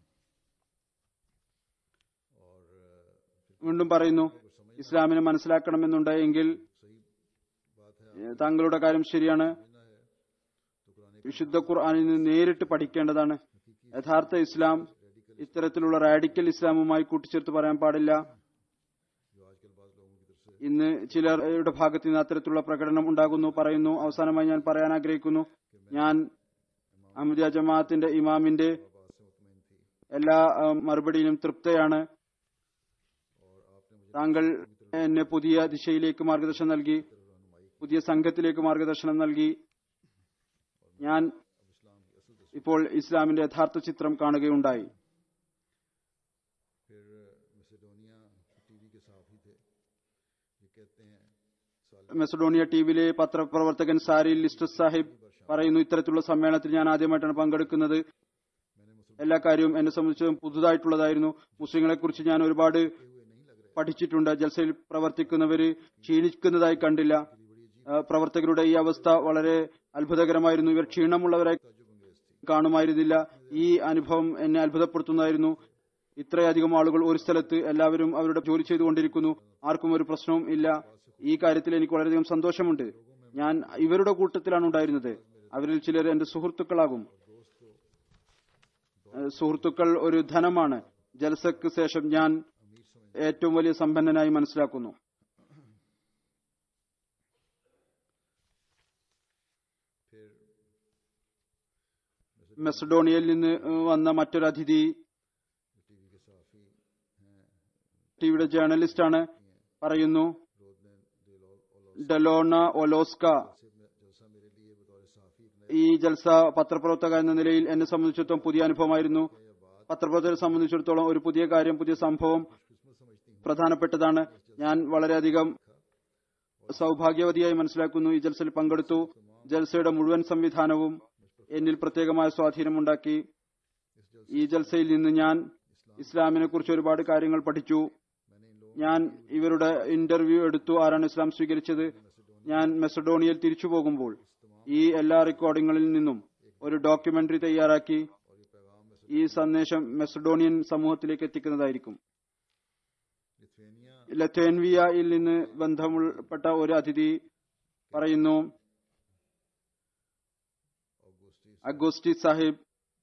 വീണ്ടും പറയുന്നു ഇസ്ലാമിനെ മനസ്സിലാക്കണമെന്നുണ്ടെങ്കിൽ सही बात है ഏഹ് താങ്കളുടെ കാര്യം ശരിയാണ് तो कुरान വിശുദ്ധ ഖുർആാനിൽ നിന്ന് നേരിട്ട് പഠിക്കേണ്ടതാണ് യഥാർത്ഥ ഇസ്ലാം ഇത്തരത്തിലുള്ള റാഡിക്കൽ ഇസ്ലാമുമായി കൂട്ടിച്ചേർത്ത് പറയാൻ പാടില്ല जो आजकल बाज लोगों की तरफ से ഇന്ന് ചിലരുടെ ഭാഗത്ത് നിന്ന് അത്തരത്തിലുള്ള പ്രകടനം ഉണ്ടാകുന്നു പറയുന്നു അവസാനമായി ഞാൻ പറയാൻ ആഗ്രഹിക്കുന്നു ഞാൻ അഹമ്മദിയ ജമാഅത്തിന്റെ ഇമാമിന്റെ बात से मुतमिन थी എല്ലാ ആ, മറുപടിയിലും തൃപ്തയാണ് താങ്കൾ എന്നെ പുതിയ ദിശയിലേക്ക് മാർഗദർശനം നൽകി പുതിയ സംഘത്തിലേക്ക് മാർഗദർശനം നൽകി ഞാൻ ഇപ്പോൾ ഇസ്ലാമിന്റെ യഥാർത്ഥ ചിത്രം കാണുകയുണ്ടായി फिर मैसेडोनिया टीवी के साफी थे ये कहते हैं साल മെസഡോണിയ ടിവിയിലെ പത്രപ്രവർത്തകൻ സാരി ലിസ്റ്റസ് സാഹിബ് പറയുന്നു ഇത്തരത്തിലുള്ള സമ്മേളനത്തിൽ ഞാൻ ആദ്യമായിട്ടാണ് പങ്കെടുക്കുന്നത് എല്ലാ കാര്യവും എന്നെ സംബന്ധിച്ച് പുതുതായിട്ടുള്ളതായിരുന്നു മുസ്ലിങ്ങളെ കുറിച്ച് ഞാൻ ഒരുപാട് പഠിച്ചിട്ടുണ്ട് ജൽസയിൽ പ്രവർത്തിക്കുന്നവര് ക്ഷീണിക്കുന്നതായി കണ്ടില്ല ആ, പ്രവർത്തകരുടെ ഈ അവസ്ഥ വളരെ അത്ഭുതകരമായിരുന്നു ഇവർ ക്ഷീണമുള്ളവരായി കാണുമായിരുന്നില്ല ഈ അനുഭവം എന്നെ അത്ഭുതപ്പെടുത്തുന്നതായിരുന്നു ഇത്രയധികം ആളുകൾ ഒരു സ്ഥലത്ത് എല്ലാവരും അവരുടെ ജോലി ചെയ്തുകൊണ്ടിരിക്കുന്നു ആർക്കും ഒരു പ്രശ്നവും ഇല്ല ഈ കാര്യത്തിൽ എനിക്ക് വളരെയധികം സന്തോഷമുണ്ട് ഞാൻ ഇവരുടെ കൂട്ടത്തിലാണ് ഉണ്ടായിരുന്നത് അവരിൽ ചിലർ എന്റെ സുഹൃത്തുക്കളാകും ഏഹ് സുഹൃത്തുക്കൾ ഒരു ധനമാണ് ജലസക്ക് ശേഷം ഞാൻ ഏറ്റവും വലിയ സമ്പന്നനായി മനസ്സിലാക്കുന്നു फिर മെസഡോണിയയിൽ നിന്ന് ഏഹ് വന്ന മറ്റൊരു അതിഥി टीवी के सहाफ़ी हैं ടിവിയുടെ ജേർണലിസ്റ്റ് ആണ് പറയുന്നു रोदन दिल और ഡെലോണ ഒലോസ്ക जलसा मेरे लिए बतौर सहाफ़ी एक ഈ ജൽസ പത്രപ്രവർത്തക എന്ന നിലയിൽ എന്നെ സംബന്ധിച്ചിടത്തോളം പുതിയ അനുഭവമായിരുന്നു പത്രപ്രവർത്തകരെ സംബന്ധിച്ചിടത്തോളം ഒരു പുതിയ കാര്യം പുതിയ സംഭവം പ്രധാനപ്പെട്ടതാണ് ഞാൻ വളരെയധികം സൗഭാഗ്യവതിയായി മനസ്സിലാക്കുന്നു ഈ ജൽസയിൽ പങ്കെടുത്തു ജൽസയുടെ മുഴുവൻ സംവിധാനവും എന്നിൽ പ്രത്യേകമായ സ്വാധീനമുണ്ടാക്കി ഈ ജൽസയിൽ നിന്ന് ഞാൻ ഇസ്ലാമിനെ കുറിച്ച് ഒരുപാട് കാര്യങ്ങൾ പഠിച്ചു ഞാൻ ഇവരുടെ ഇന്റർവ്യൂ എടുത്തു ആരാണ് ഇസ്ലാം സ്വീകരിച്ചത് ഞാൻ മെസഡോണിയയിൽ തിരിച്ചു പോകുമ്പോൾ ഈ എല്ലാ റെക്കോർഡിങ്ങളിൽ നിന്നും ഒരു ഡോക്യുമെന്ററി തയ്യാറാക്കി ഈ സന്ദേശം മെസഡോണിയൻ സമൂഹത്തിലേക്ക് എത്തിക്കുന്നതായിരിക്കും लिथुएनिया ലത്തേൻവിയയിൽ നിന്ന് ബന്ധമുൾപ്പെട്ട ഒരു അതിഥി പറയുന്നു ऑगस्टी അഗോസ്റ്റി സാഹിബ്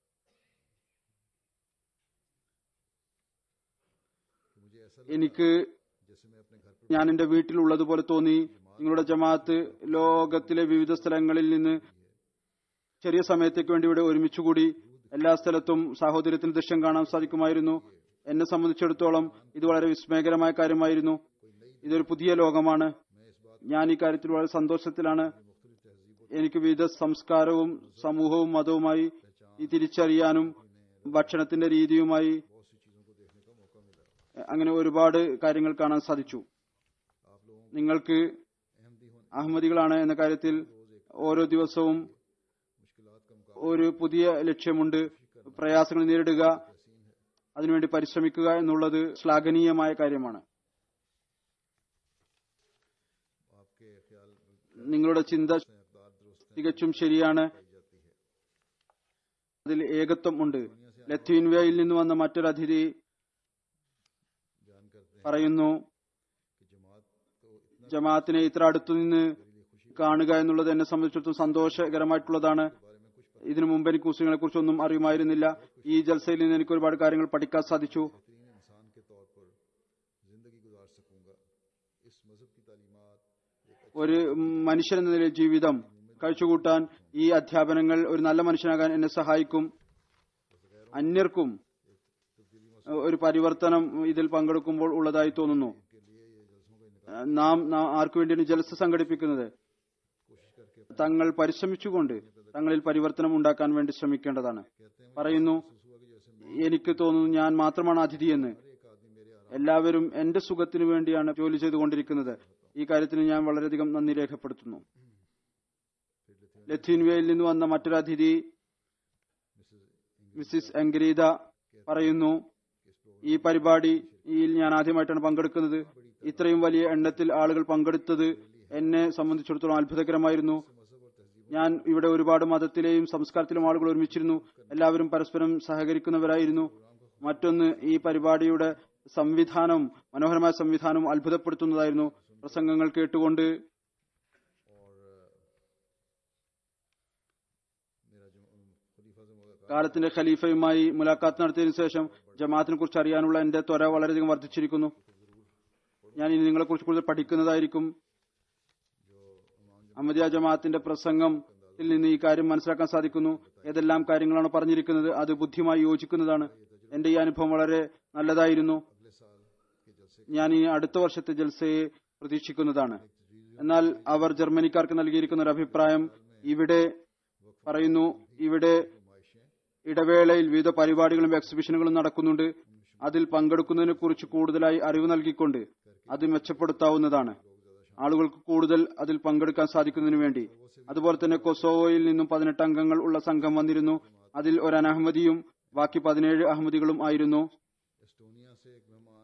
मुझे ऐसा എനിക്ക് जैसे मैं अपने घर पर ഞാൻ എന്റെ വീട്ടിലുള്ളതുപോലെ തോന്നി നിങ്ങളുടെ ജമാഅത്ത് ലോകത്തിലെ വിവിധ സ്ഥലങ്ങളിൽ നിന്ന് ചെറിയ സമയത്തേക്ക് വേണ്ടി ഇവിടെ ഒരുമിച്ചുകൂടി എല്ലാ സ്ഥലത്തും സാഹോദര്യത്തിന് ദൃശ്യം കാണാൻ സാധിക്കുമായിരുന്നു എന്നെ സംബന്ധിച്ചിടത്തോളം ഇത് വളരെ വിസ്മയകരമായ കാര്യമായിരുന്നു ഇതൊരു പുതിയ ലോകമാണ് ഞാൻ ഈ കാര്യത്തിൽ വളരെ സന്തോഷത്തിലാണ് എനിക്ക് വിവിധ സംസ്കാരവും സമൂഹവും മതവുമായി ഈ തിരിച്ചറിയാനും ഭക്ഷണത്തിന്റെ രീതിയുമായി അങ്ങനെ ഒരുപാട് കാര്യങ്ങൾ കാണാൻ സാധിച്ചു നിങ്ങൾക്ക് അഹമ്മദികളാണ് എന്ന കാര്യത്തിൽ ഓരോ ദിവസവും ഒരു പുതിയ ലക്ഷ്യമുണ്ട് പ്രയാസങ്ങൾ നേരിടുക അതിനുവേണ്ടി പരിശ്രമിക്കുക എന്നുള്ളത് ശ്ലാഘനീയമായ കാര്യമാണ് आपके ख्याल നിങ്ങളുടെ ചിന്ത इकदार दुरुस्त തികച്ചും ശരിയാണ് അതിൽ ഏകത്വം ഉണ്ട് ലത്തീൻവയിൽ നിന്ന് വന്ന മറ്റൊരു അതിഥി बयान करते हैं പറയുന്നു कि जमात को इतना ജമാഅത്തിനെ ഇത്ര അടുത്തുനിന്ന് കാണുക എന്നുള്ളത് എന്നെ സംബന്ധിച്ചിടത്തോളം സന്തോഷകരമായിട്ടുള്ളതാണ് ഇതിനു മുമ്പ് എനിക്ക് മുസ്ലിങ്ങളെ കുറിച്ചൊന്നും അറിയുമായിരുന്നില്ല ഈ ജൽസയിൽ നിന്ന് എനിക്ക് ഒരുപാട് കാര്യങ്ങൾ പഠിക്കാൻ സാധിച്ചു बेहतरीन इंसान के तौर पर जिंदगी गुजार सकूंगा इस मजहब की तालीमात एक ഒരു മനുഷ്യൻ എന്ന നിലയിൽ ജീവിതം കഴിച്ചുകൂട്ടാൻ ഈ അധ്യാപനങ്ങൾ ഒരു നല്ല മനുഷ്യനാകാൻ എന്നെ സഹായിക്കും അന്യർക്കും ഒരു പരിവർത്തനം ഇതിൽ പങ്കെടുക്കുമ്പോൾ ഉള്ളതായി തോന്നുന്നു നാം നാം ആർക്കു വേണ്ടിയാണ് ജലസ സംഘടിപ്പിക്കുന്നത് തങ്ങൾ പരിശ്രമിച്ചുകൊണ്ട് തങ്ങളിൽ പരിവർത്തനം ഉണ്ടാക്കാൻ വേണ്ടി ശ്രമിക്കേണ്ടതാണ് പറയുന്നു എനിക്ക് തോന്നുന്നു ഞാൻ മാത്രമാണ് അതിഥിയെന്ന് എല്ലാവരും എന്റെ സുഖത്തിനു വേണ്ടിയാണ് ജോലി ചെയ്തുകൊണ്ടിരിക്കുന്നത് ഈ കാര്യത്തിന് ഞാൻ വളരെയധികം നന്ദി രേഖപ്പെടുത്തുന്നു ലത്തീൻവയിൽ നിന്ന് വന്ന മറ്റൊരു അതിഥി മിസ്സിസ് എങ്കരീത പറയുന്നു ഈ പരിപാടിയിൽ ഞാൻ ആദ്യമായിട്ടാണ് പങ്കെടുക്കുന്നത് ഇത്രയും വലിയ എണ്ണത്തിൽ ആളുകൾ പങ്കെടുത്തത് എന്നെ സംബന്ധിച്ചിടത്തോളം അത്ഭുതകരമായിരുന്നു ഞാൻ ഇവിടെ ഒരുപാട് മതത്തിലെയും സംസ്കാരത്തിലും ആളുകൾ ഒരുമിച്ചിരുന്നു എല്ലാവരും പരസ്പരം സഹകരിക്കുന്നവരായിരുന്നു മറ്റൊന്ന് ഈ പരിപാടിയുടെ സംവിധാനം മനോഹരമായ സംവിധാനം അത്ഭുതപ്പെടുത്തുന്നതായിരുന്നു പ്രസംഗങ്ങൾ കേട്ടുകൊണ്ട് കാലത്തിന്റെ ഖലീഫയുമായി മുലാഖാത്ത് നടത്തിയതിനു ശേഷം ജമാഅത്തിനെ കുറിച്ച് അറിയാനുള്ള എന്റെ ത്വര വളരെയധികം വർദ്ധിച്ചിരിക്കുന്നു ഞാൻ ഇനി നിങ്ങളെ കുറിച്ച് കൂടുതൽ പഠിക്കുന്നതായിരിക്കും അഹമ്മദിയ ജമാഅത്തിന്റെ പ്രസംഗത്തിൽ നിന്ന് ഈ കാര്യം മനസ്സിലാക്കാൻ സാധിക്കുന്നു ഏതെല്ലാം കാര്യങ്ങളാണ് പറഞ്ഞിരിക്കുന്നത് അത് ബുദ്ധിയുമായി യോജിക്കുന്നതാണ് എന്റെ ഈ അനുഭവം വളരെ നല്ലതായിരുന്നു ഞാൻ ഈ അടുത്ത വർഷത്തെ ജൽസയെ പ്രതീക്ഷിക്കുന്നതാണ് എന്നാൽ അവർ ജർമ്മനിക്കാർക്ക് നൽകിയിരിക്കുന്ന ഒരു അഭിപ്രായം ഇവിടെ പറയുന്നു ഇവിടെ ഇടവേളയിൽ വിവിധ പരിപാടികളും എക്സിബിഷനുകളും നടക്കുന്നുണ്ട് അതിൽ പങ്കെടുക്കുന്നതിനെ കുറിച്ച് കൂടുതലായി അറിവ് നൽകിക്കൊണ്ട് അത് മെച്ചപ്പെടുത്താവുന്നതാണ് ആളുകൾക്ക് കൂടുതൽ അതിൽ പങ്കെടുക്കാൻ സാധിക്കുന്നതിനു വേണ്ടി അതുപോലെ തന്നെ കൊസോവോയിൽ നിന്നും പതിനെട്ട് അംഗങ്ങൾ ഉള്ള സംഘം വന്നിരുന്നു അതിൽ ഒരു അനഹമ്മദിയും ബാക്കി പതിനേഴ് അഹമ്മദികളും ആയിരുന്നു एस्टोनिया से एक मेहमान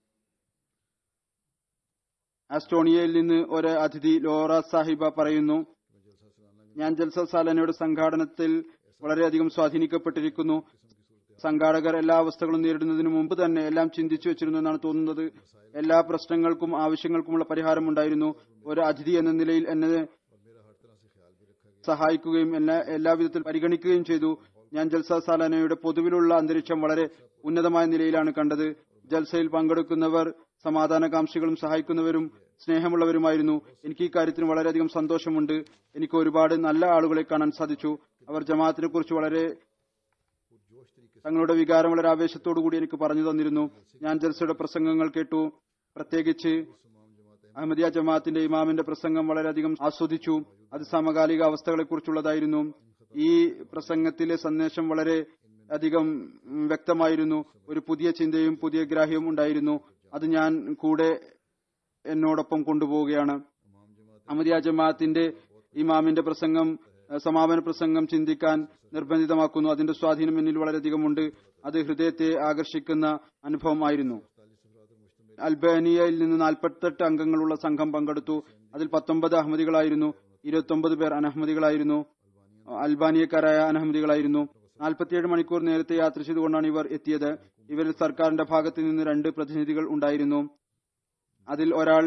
ആസ്റ്റോണിയയിൽ നിന്ന് ഒരു അതിഥി ലോറ സാഹിബ പറയുന്നു ഞാൻ ജൽസ സാലനയുടെ സംഘാടനത്തിൽ വളരെയധികം സ്വാധീനിക്കപ്പെട്ടിരിക്കുന്നു സംഘാടകർ എല്ലാ അവസ്ഥകളും നേരിടുന്നതിന് മുമ്പ് തന്നെ എല്ലാം ചിന്തിച്ചു വെച്ചിരുന്നു എന്നാണ് തോന്നുന്നത് എല്ലാ പ്രശ്നങ്ങൾക്കും ആവശ്യങ്ങൾക്കുമുള്ള പരിഹാരം ഉണ്ടായിരുന്നു ഒരു അതിഥി എന്ന നിലയിൽ എന്നെ സഹായിക്കുകയും എന്നെ എല്ലാവിധത്തിൽ പരിഗണിക്കുകയും ചെയ്തു ഞാൻ ജൽസ സാലാനയുടെ പൊതുവിലുള്ള അന്തരീക്ഷം വളരെ ഉന്നതമായ നിലയിലാണ് കണ്ടത് ജൽസയിൽ പങ്കെടുക്കുന്നവർ സമാധാനകാംക്ഷികളും സഹായിക്കുന്നവരും സ്നേഹമുള്ളവരുമായിരുന്നു എനിക്ക് ഈ കാര്യത്തിന് വളരെയധികം സന്തോഷമുണ്ട് എനിക്ക് ഒരുപാട് നല്ല ആളുകളെ കാണാൻ സാധിച്ചു അവർ ജമാഅത്തിനെ കുറിച്ച് വളരെ തങ്ങളുടെ വികാരം വളരെ ആവേശത്തോടു കൂടി എനിക്ക് പറഞ്ഞു തന്നിരുന്നു ഞാൻ ജൽസയുടെ പ്രസംഗങ്ങൾ കേട്ടു പ്രത്യേകിച്ച് അഹമ്മദിയ ജമാഅത്തിന്റെ ഇമാമിന്റെ പ്രസംഗം വളരെയധികം ആസ്വദിച്ചു അത് സമകാലിക അവസ്ഥകളെ കുറിച്ചുള്ളതായിരുന്നു ഈ പ്രസംഗത്തിലെ സന്ദേശം വളരെ അധികം ഉം, വ്യക്തമായിരുന്നു ഒരു പുതിയ ചിന്തയും പുതിയ ഗ്രാഹ്യവും ഉണ്ടായിരുന്നു അത് ഞാൻ കൂടെ എന്നോടൊപ്പം കൊണ്ടുപോവുകയാണ് അഹമ്മദിയ ജമാഅത്തിന്റെ ഇമാമിന്റെ പ്രസംഗം ഏഹ്, സമാപന പ്രസംഗം ചിന്തിക്കാൻ നിർബന്ധിതമാക്കുന്നു അതിന്റെ സ്വാധീനം എന്നിൽ വളരെയധികമുണ്ട് അത് ഹൃദയത്തെ ആകർഷിക്കുന്ന അനുഭവമായിരുന്നു അൽബാനിയയിൽ നിന്ന് നാൽപ്പത്തെട്ട് അംഗങ്ങളുള്ള സംഘം പങ്കെടുത്തു അതിൽ പത്തൊമ്പത് അഹമ്മദികളായിരുന്നു ഇരുപത്തൊമ്പത് പേർ അനഹമ്മദികളായിരുന്നു അൽബാനിയക്കാരായ അനഹമ്മദികളായിരുന്നു നാൽപ്പത്തിയേഴ് മണിക്കൂർ നേരത്തെ യാത്ര ചെയ്തുകൊണ്ടാണ് ഇവർ എത്തിയത് ഇവരിൽ സർക്കാരിന്റെ ഭാഗത്ത് നിന്ന് രണ്ട് പ്രതിനിധികൾ ഉണ്ടായിരുന്നു അതിൽ ഒരാൾ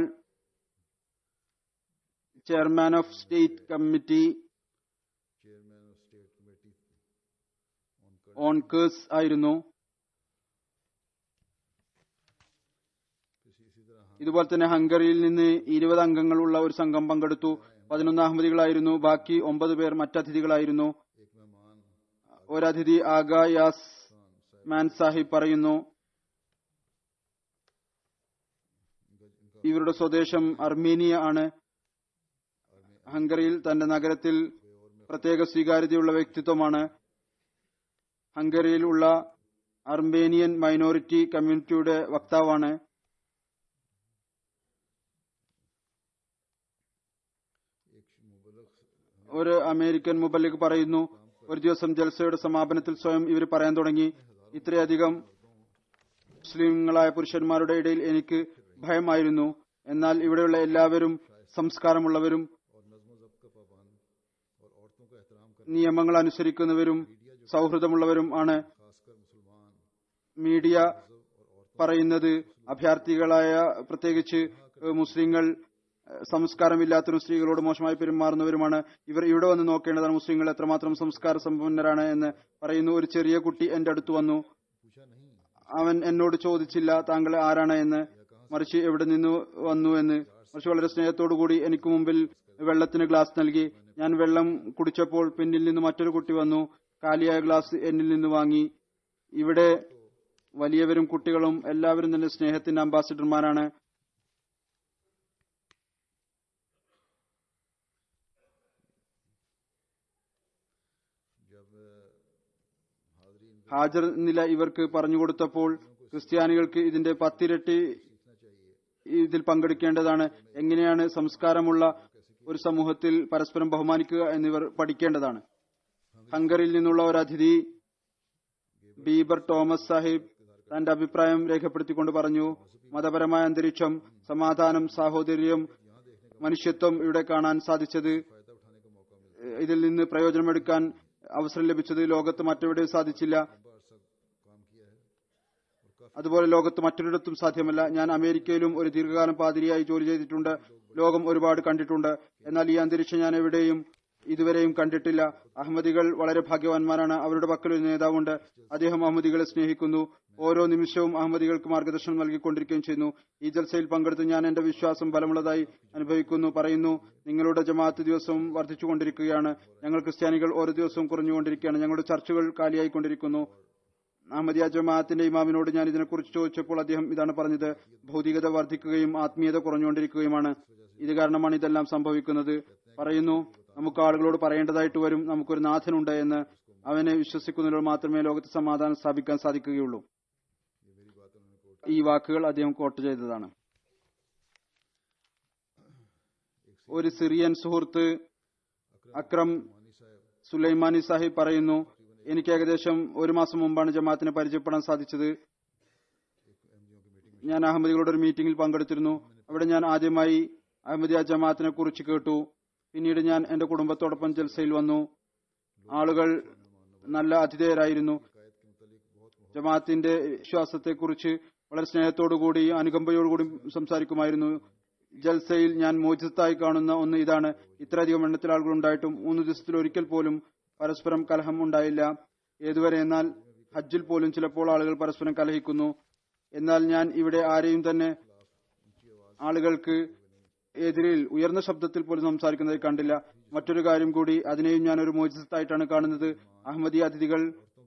chairman of state committee chairman of state committee on കേഴ്സ് ആയിരുന്നു ഇതുപോലെ തന്നെ ഹംഗറിയിൽ നിന്ന് ഇരുപത് അംഗങ്ങളുള്ള ഒരു സംഘം പങ്കെടുത്തു പതിനൊന്ന് അഹമ്മദികളായിരുന്നു ബാക്കി ഒമ്പത് പേർ മറ്റതിഥികളായിരുന്നു एक मेहमान ഒരതിഥി ആഗ യാസ് മാൻ സാഹിബ് പറയുന്നു ഇവരുടെ സ്വദേശം അർമേനിയ ആണ് ഹംഗറിയിൽ തന്റെ നഗരത്തിൽ പ്രത്യേക സ്വീകാര്യതയുള്ള വ്യക്തിത്വമാണ് ഹംഗറിയിൽ ഉള്ള അർമേനിയൻ മൈനോറിറ്റി കമ്മ്യൂണിറ്റിയുടെ വക്താവാണ് एक मुबलक ഒരു അമേരിക്കൻ മുബല്ലിഗ് പറയുന്നു ഒരു ദിവസം ജൽസയുടെ സമാപനത്തിൽ സ്വയം ഇവർ പറയാൻ തുടങ്ങി ഇത്രയധികം മുസ്ലിങ്ങളായ പുരുഷന്മാരുടെ ഇടയിൽ എനിക്ക് ഭയമായിരുന്നു എന്നാൽ ഇവിടെയുള്ള എല്ലാവരും സംസ്കാരമുള്ളവരും और नज्म जब्त का पाबंद और औरतों का एहतराम कर നിയമങ്ങൾ അനുസരിക്കുന്നവരും സൗഹൃദമുള്ളവരും ആണ് खासकर मुसलमान മീഡിയ പറയുന്നത് അഭ്യർത്ഥികളായ പ്രത്യേകിച്ച് ഏഹ്, മുസ്ലിങ്ങൾ ഏഹ്, സംസ്കാരമില്ലാത്തവരും സ്ത്രീകളോട് മോശമായി പെരുമാറുന്നവരുമാണ് ഇവർ ഇവിടെ വന്ന് നോക്കേണ്ടതാണ് മുസ്ലിങ്ങൾ എത്രമാത്രം സംസ്കാര സമ്പന്നരാണ് എന്ന് പറയുന്നു ഒരു ചെറിയ കുട്ടി എന്റെ അടുത്ത് വന്നു पूछा नहीं അവൻ എന്നോട് ചോദിച്ചില്ല താങ്കൾ ആരാണ് എന്ന് മറിച്ച് എവിടെ നിന്ന് വന്നു എന്ന് മറിച്ച് വളരെ സ്നേഹത്തോടു കൂടി എനിക്ക് മുമ്പിൽ വെള്ളത്തിന് ഗ്ലാസ് നൽകി ഞാൻ വെള്ളം കുടിച്ചപ്പോൾ പിന്നിൽ നിന്ന് മറ്റൊരു കുട്ടി വന്നു കാലിയായ ഗ്ലാസ് എന്നിൽ നിന്ന് വാങ്ങി ഇവിടെ വലിയവരും കുട്ടികളും എല്ലാവരും തന്നെ സ്നേഹത്തിന്റെ അംബാസിഡർമാരാണ് जब हाजरीन ഹാജർ നില ഇവർക്ക് പറഞ്ഞു കൊടുത്തപ്പോൾ ക്രിസ്ത്യാനികൾക്ക് ഇതിന്റെ പത്തിരട്ടി ഇതിൽ പങ്കെടുക്കേണ്ടതാണ് എങ്ങനെയാണ് സംസ്കാരമുള്ള ഒരു സമൂഹത്തിൽ പരസ്പരം ബഹുമാനിക്കുക എന്നിവർ പഠിക്കേണ്ടതാണ് ഹംഗറിയിൽ നിന്നുള്ള ഒരു അതിഥി ബീബർ തോമസ് സാഹിബ് തന്റെ അഭിപ്രായം രേഖപ്പെടുത്തിക്കൊണ്ട് പറഞ്ഞു മതപരമായ അന്തരീക്ഷം സമാധാനം സാഹോദര്യം മനുഷ്യത്വം ഇവിടെ കാണാൻ സാധിച്ചത് ഇതിൽ നിന്ന് പ്രയോജനമെടുക്കാൻ അവസരം ലഭിച്ചത് ലോകത്ത് മറ്റെവിടെയും സാധിച്ചില്ല അതുപോലെ ലോകത്ത് മറ്റൊരിടത്തും സാധ്യമല്ല ഞാൻ അമേരിക്കയിലും ഒരു ദീർഘകാലം പാതിരിയായി ജോലി ചെയ്തിട്ടുണ്ട് ലോകം ഒരുപാട് കണ്ടിട്ടുണ്ട് എന്നാൽ ഈ അന്തരീക്ഷം ഞാൻ എവിടെയും ഇതുവരെയും കണ്ടിട്ടില്ല അഹമ്മദികൾ വളരെ ഭാഗ്യവാന്മാരാണ് അവരുടെ പക്കൽ ഒരു നേതാവുണ്ട് അദ്ദേഹം അഹമ്മദികളെ സ്നേഹിക്കുന്നു ഓരോ നിമിഷവും അഹമ്മദികൾക്ക് മാർഗദർശനം നൽകിക്കൊണ്ടിരിക്കുകയും ചെയ്യുന്നു ഈ ജൽസയിൽ പങ്കെടുത്ത് ഞാൻ എന്റെ വിശ്വാസം ബലമുള്ളതായി അനുഭവിക്കുന്നു പറയുന്നു നിങ്ങളുടെ ജമാഅത്ത് ദിവസവും വർദ്ധിച്ചുകൊണ്ടിരിക്കുകയാണ് ഞങ്ങൾ ക്രിസ്ത്യാനികൾ ഓരോ ദിവസവും കുറഞ്ഞുകൊണ്ടിരിക്കുകയാണ് ഞങ്ങളുടെ ചർച്ചകൾ കാലിയായിക്കൊണ്ടിരിക്കുന്നു അഹമ്മദിയ ജമാഅത്തിന്റെ ഇമാമിനോട് ഞാൻ ഇതിനെക്കുറിച്ച് ചോദിച്ചപ്പോൾ അദ്ദേഹം ഇതാണ് പറഞ്ഞത് ഭൗതികത വർദ്ധിക്കുകയും ആത്മീയത കുറഞ്ഞുകൊണ്ടിരിക്കുകയുമാണ് ഇത് കാരണമാണ് ഇതെല്ലാം സംഭവിക്കുന്നത് പറയുന്നു നമുക്ക് ആളുകളോട് പറയേണ്ടതായിട്ട് വരും നമുക്കൊരു നാഥനുണ്ട് എന്ന് അവനെ വിശ്വസിക്കുന്നതിലൂടെ മാത്രമേ ലോകത്ത് സമാധാനം സ്ഥാപിക്കാൻ സാധിക്കുകയുള്ളൂ ഈ വാക്കുകൾ അദ്ദേഹം കോട്ട് ചെയ്തതാണ് ഒരു സിറിയൻ സുഹൃത്ത് അക്രം സുലൈമാനി സാഹിബ് പറയുന്നു എനിക്ക് ഏകദേശം ഒരു മാസം മുമ്പാണ് ജമാഅത്തിനെ പരിചയപ്പെടാൻ സാധിച്ചത് ഞാൻ അഹമ്മദികളുടെ ഒരു മീറ്റിംഗിൽ പങ്കെടുത്തിരുന്നു അവിടെ ഞാൻ ആദ്യമായി അഹമ്മദിയ ജമാഅത്തിനെ കുറിച്ച് കേട്ടു പിന്നീട് ഞാൻ എന്റെ കുടുംബത്തോടൊപ്പം ജൽസയിൽ വന്നു ആളുകൾ നല്ല അതിഥേയരായിരുന്നു ജമാഅത്തിന്റെ വിശ്വാസത്തെക്കുറിച്ച് വളരെ സ്നേഹത്തോടുകൂടി അനുകമ്പയോടുകൂടി സംസാരിക്കുമായിരുന്നു ജൽസയിൽ ഞാൻ മോചിതത്തായി കാണുന്ന ഒന്ന് ഇതാണ് ഇത്രയധികം എണ്ണത്തിൽ ആളുകൾ ഉണ്ടായിട്ടും മൂന്ന് ദിവസത്തിൽ ഒരിക്കൽ പോലും പരസ്പരം കലഹം ഉണ്ടായില്ല ഏതുവരെ എന്നാൽ ഹജ്ജിൽ പോലും ചിലപ്പോൾ ആളുകൾ പരസ്പരം കലഹിക്കുന്നു എന്നാൽ ഞാൻ ഇവിടെ ആരെയും തന്നെ ആളുകൾക്ക് എതിരിൽ ഉയർന്ന ശബ്ദത്തിൽ പോലും സംസാരിക്കുന്നത് കണ്ടില്ല മറ്റൊരു കാര്യം കൂടി അതിനെയും ഞാൻ ഒരു മോചിതത്തായിട്ടാണ് കാണുന്നത് അഹമ്മദി അതിഥികൾ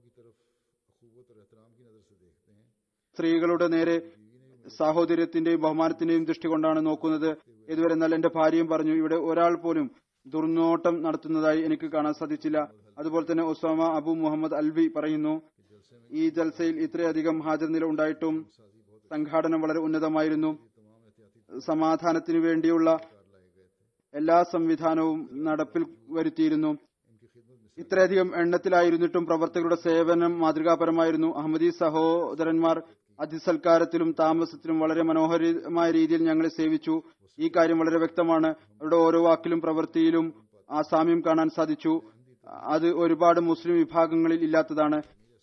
സ്ത്രീകളുടെ നേരെ സാഹോദര്യത്തിന്റെയും ബഹുമാനത്തിന്റെയും ദൃഷ്ടി കൊണ്ടാണ് നോക്കുന്നത് ഇതുവരെ എന്നാൽ എന്റെ ഭാര്യയും പറഞ്ഞു ഇവിടെ ഒരാൾ പോലും ദുർനോട്ടം നടത്തുന്നതായി എനിക്ക് കാണാൻ സാധിച്ചില്ല അതുപോലെ തന്നെ ഒസാമ അബു മുഹമ്മദ് അൽവി പറയുന്നു ഈ ജൽസയിൽ ഇത്രയധികം ഹാജർ നില ഉണ്ടായിട്ടും സംഘാടനം വളരെ ഉന്നതമായിരുന്നു സമാധാനത്തിനു വേണ്ടിയുള്ള എല്ലാ സംവിധാനവും നടപ്പിൽ വരുത്തിയിരുന്നു ഇത്രയധികം എണ്ണത്തിലായിരുന്നിട്ടും പ്രവർത്തകരുടെ സേവനം മാതൃകാപരമായിരുന്നു അഹമ്മദി സഹോദരന്മാർ അതിസൽക്കാരത്തിലും താമസത്തിലും വളരെ മനോഹരമായ രീതിയിൽ ഞങ്ങളെ സേവിച്ചു ഈ കാര്യം വളരെ വ്യക്തമാണ് അവരുടെ ഓരോ വാക്കിലും പ്രവൃത്തിയിലും ആ സാമ്യം കാണാൻ സാധിച്ചു അത് ഒരുപാട് മുസ്ലിം വിഭാഗങ്ങളിൽ ഇല്ലാത്തതാണ്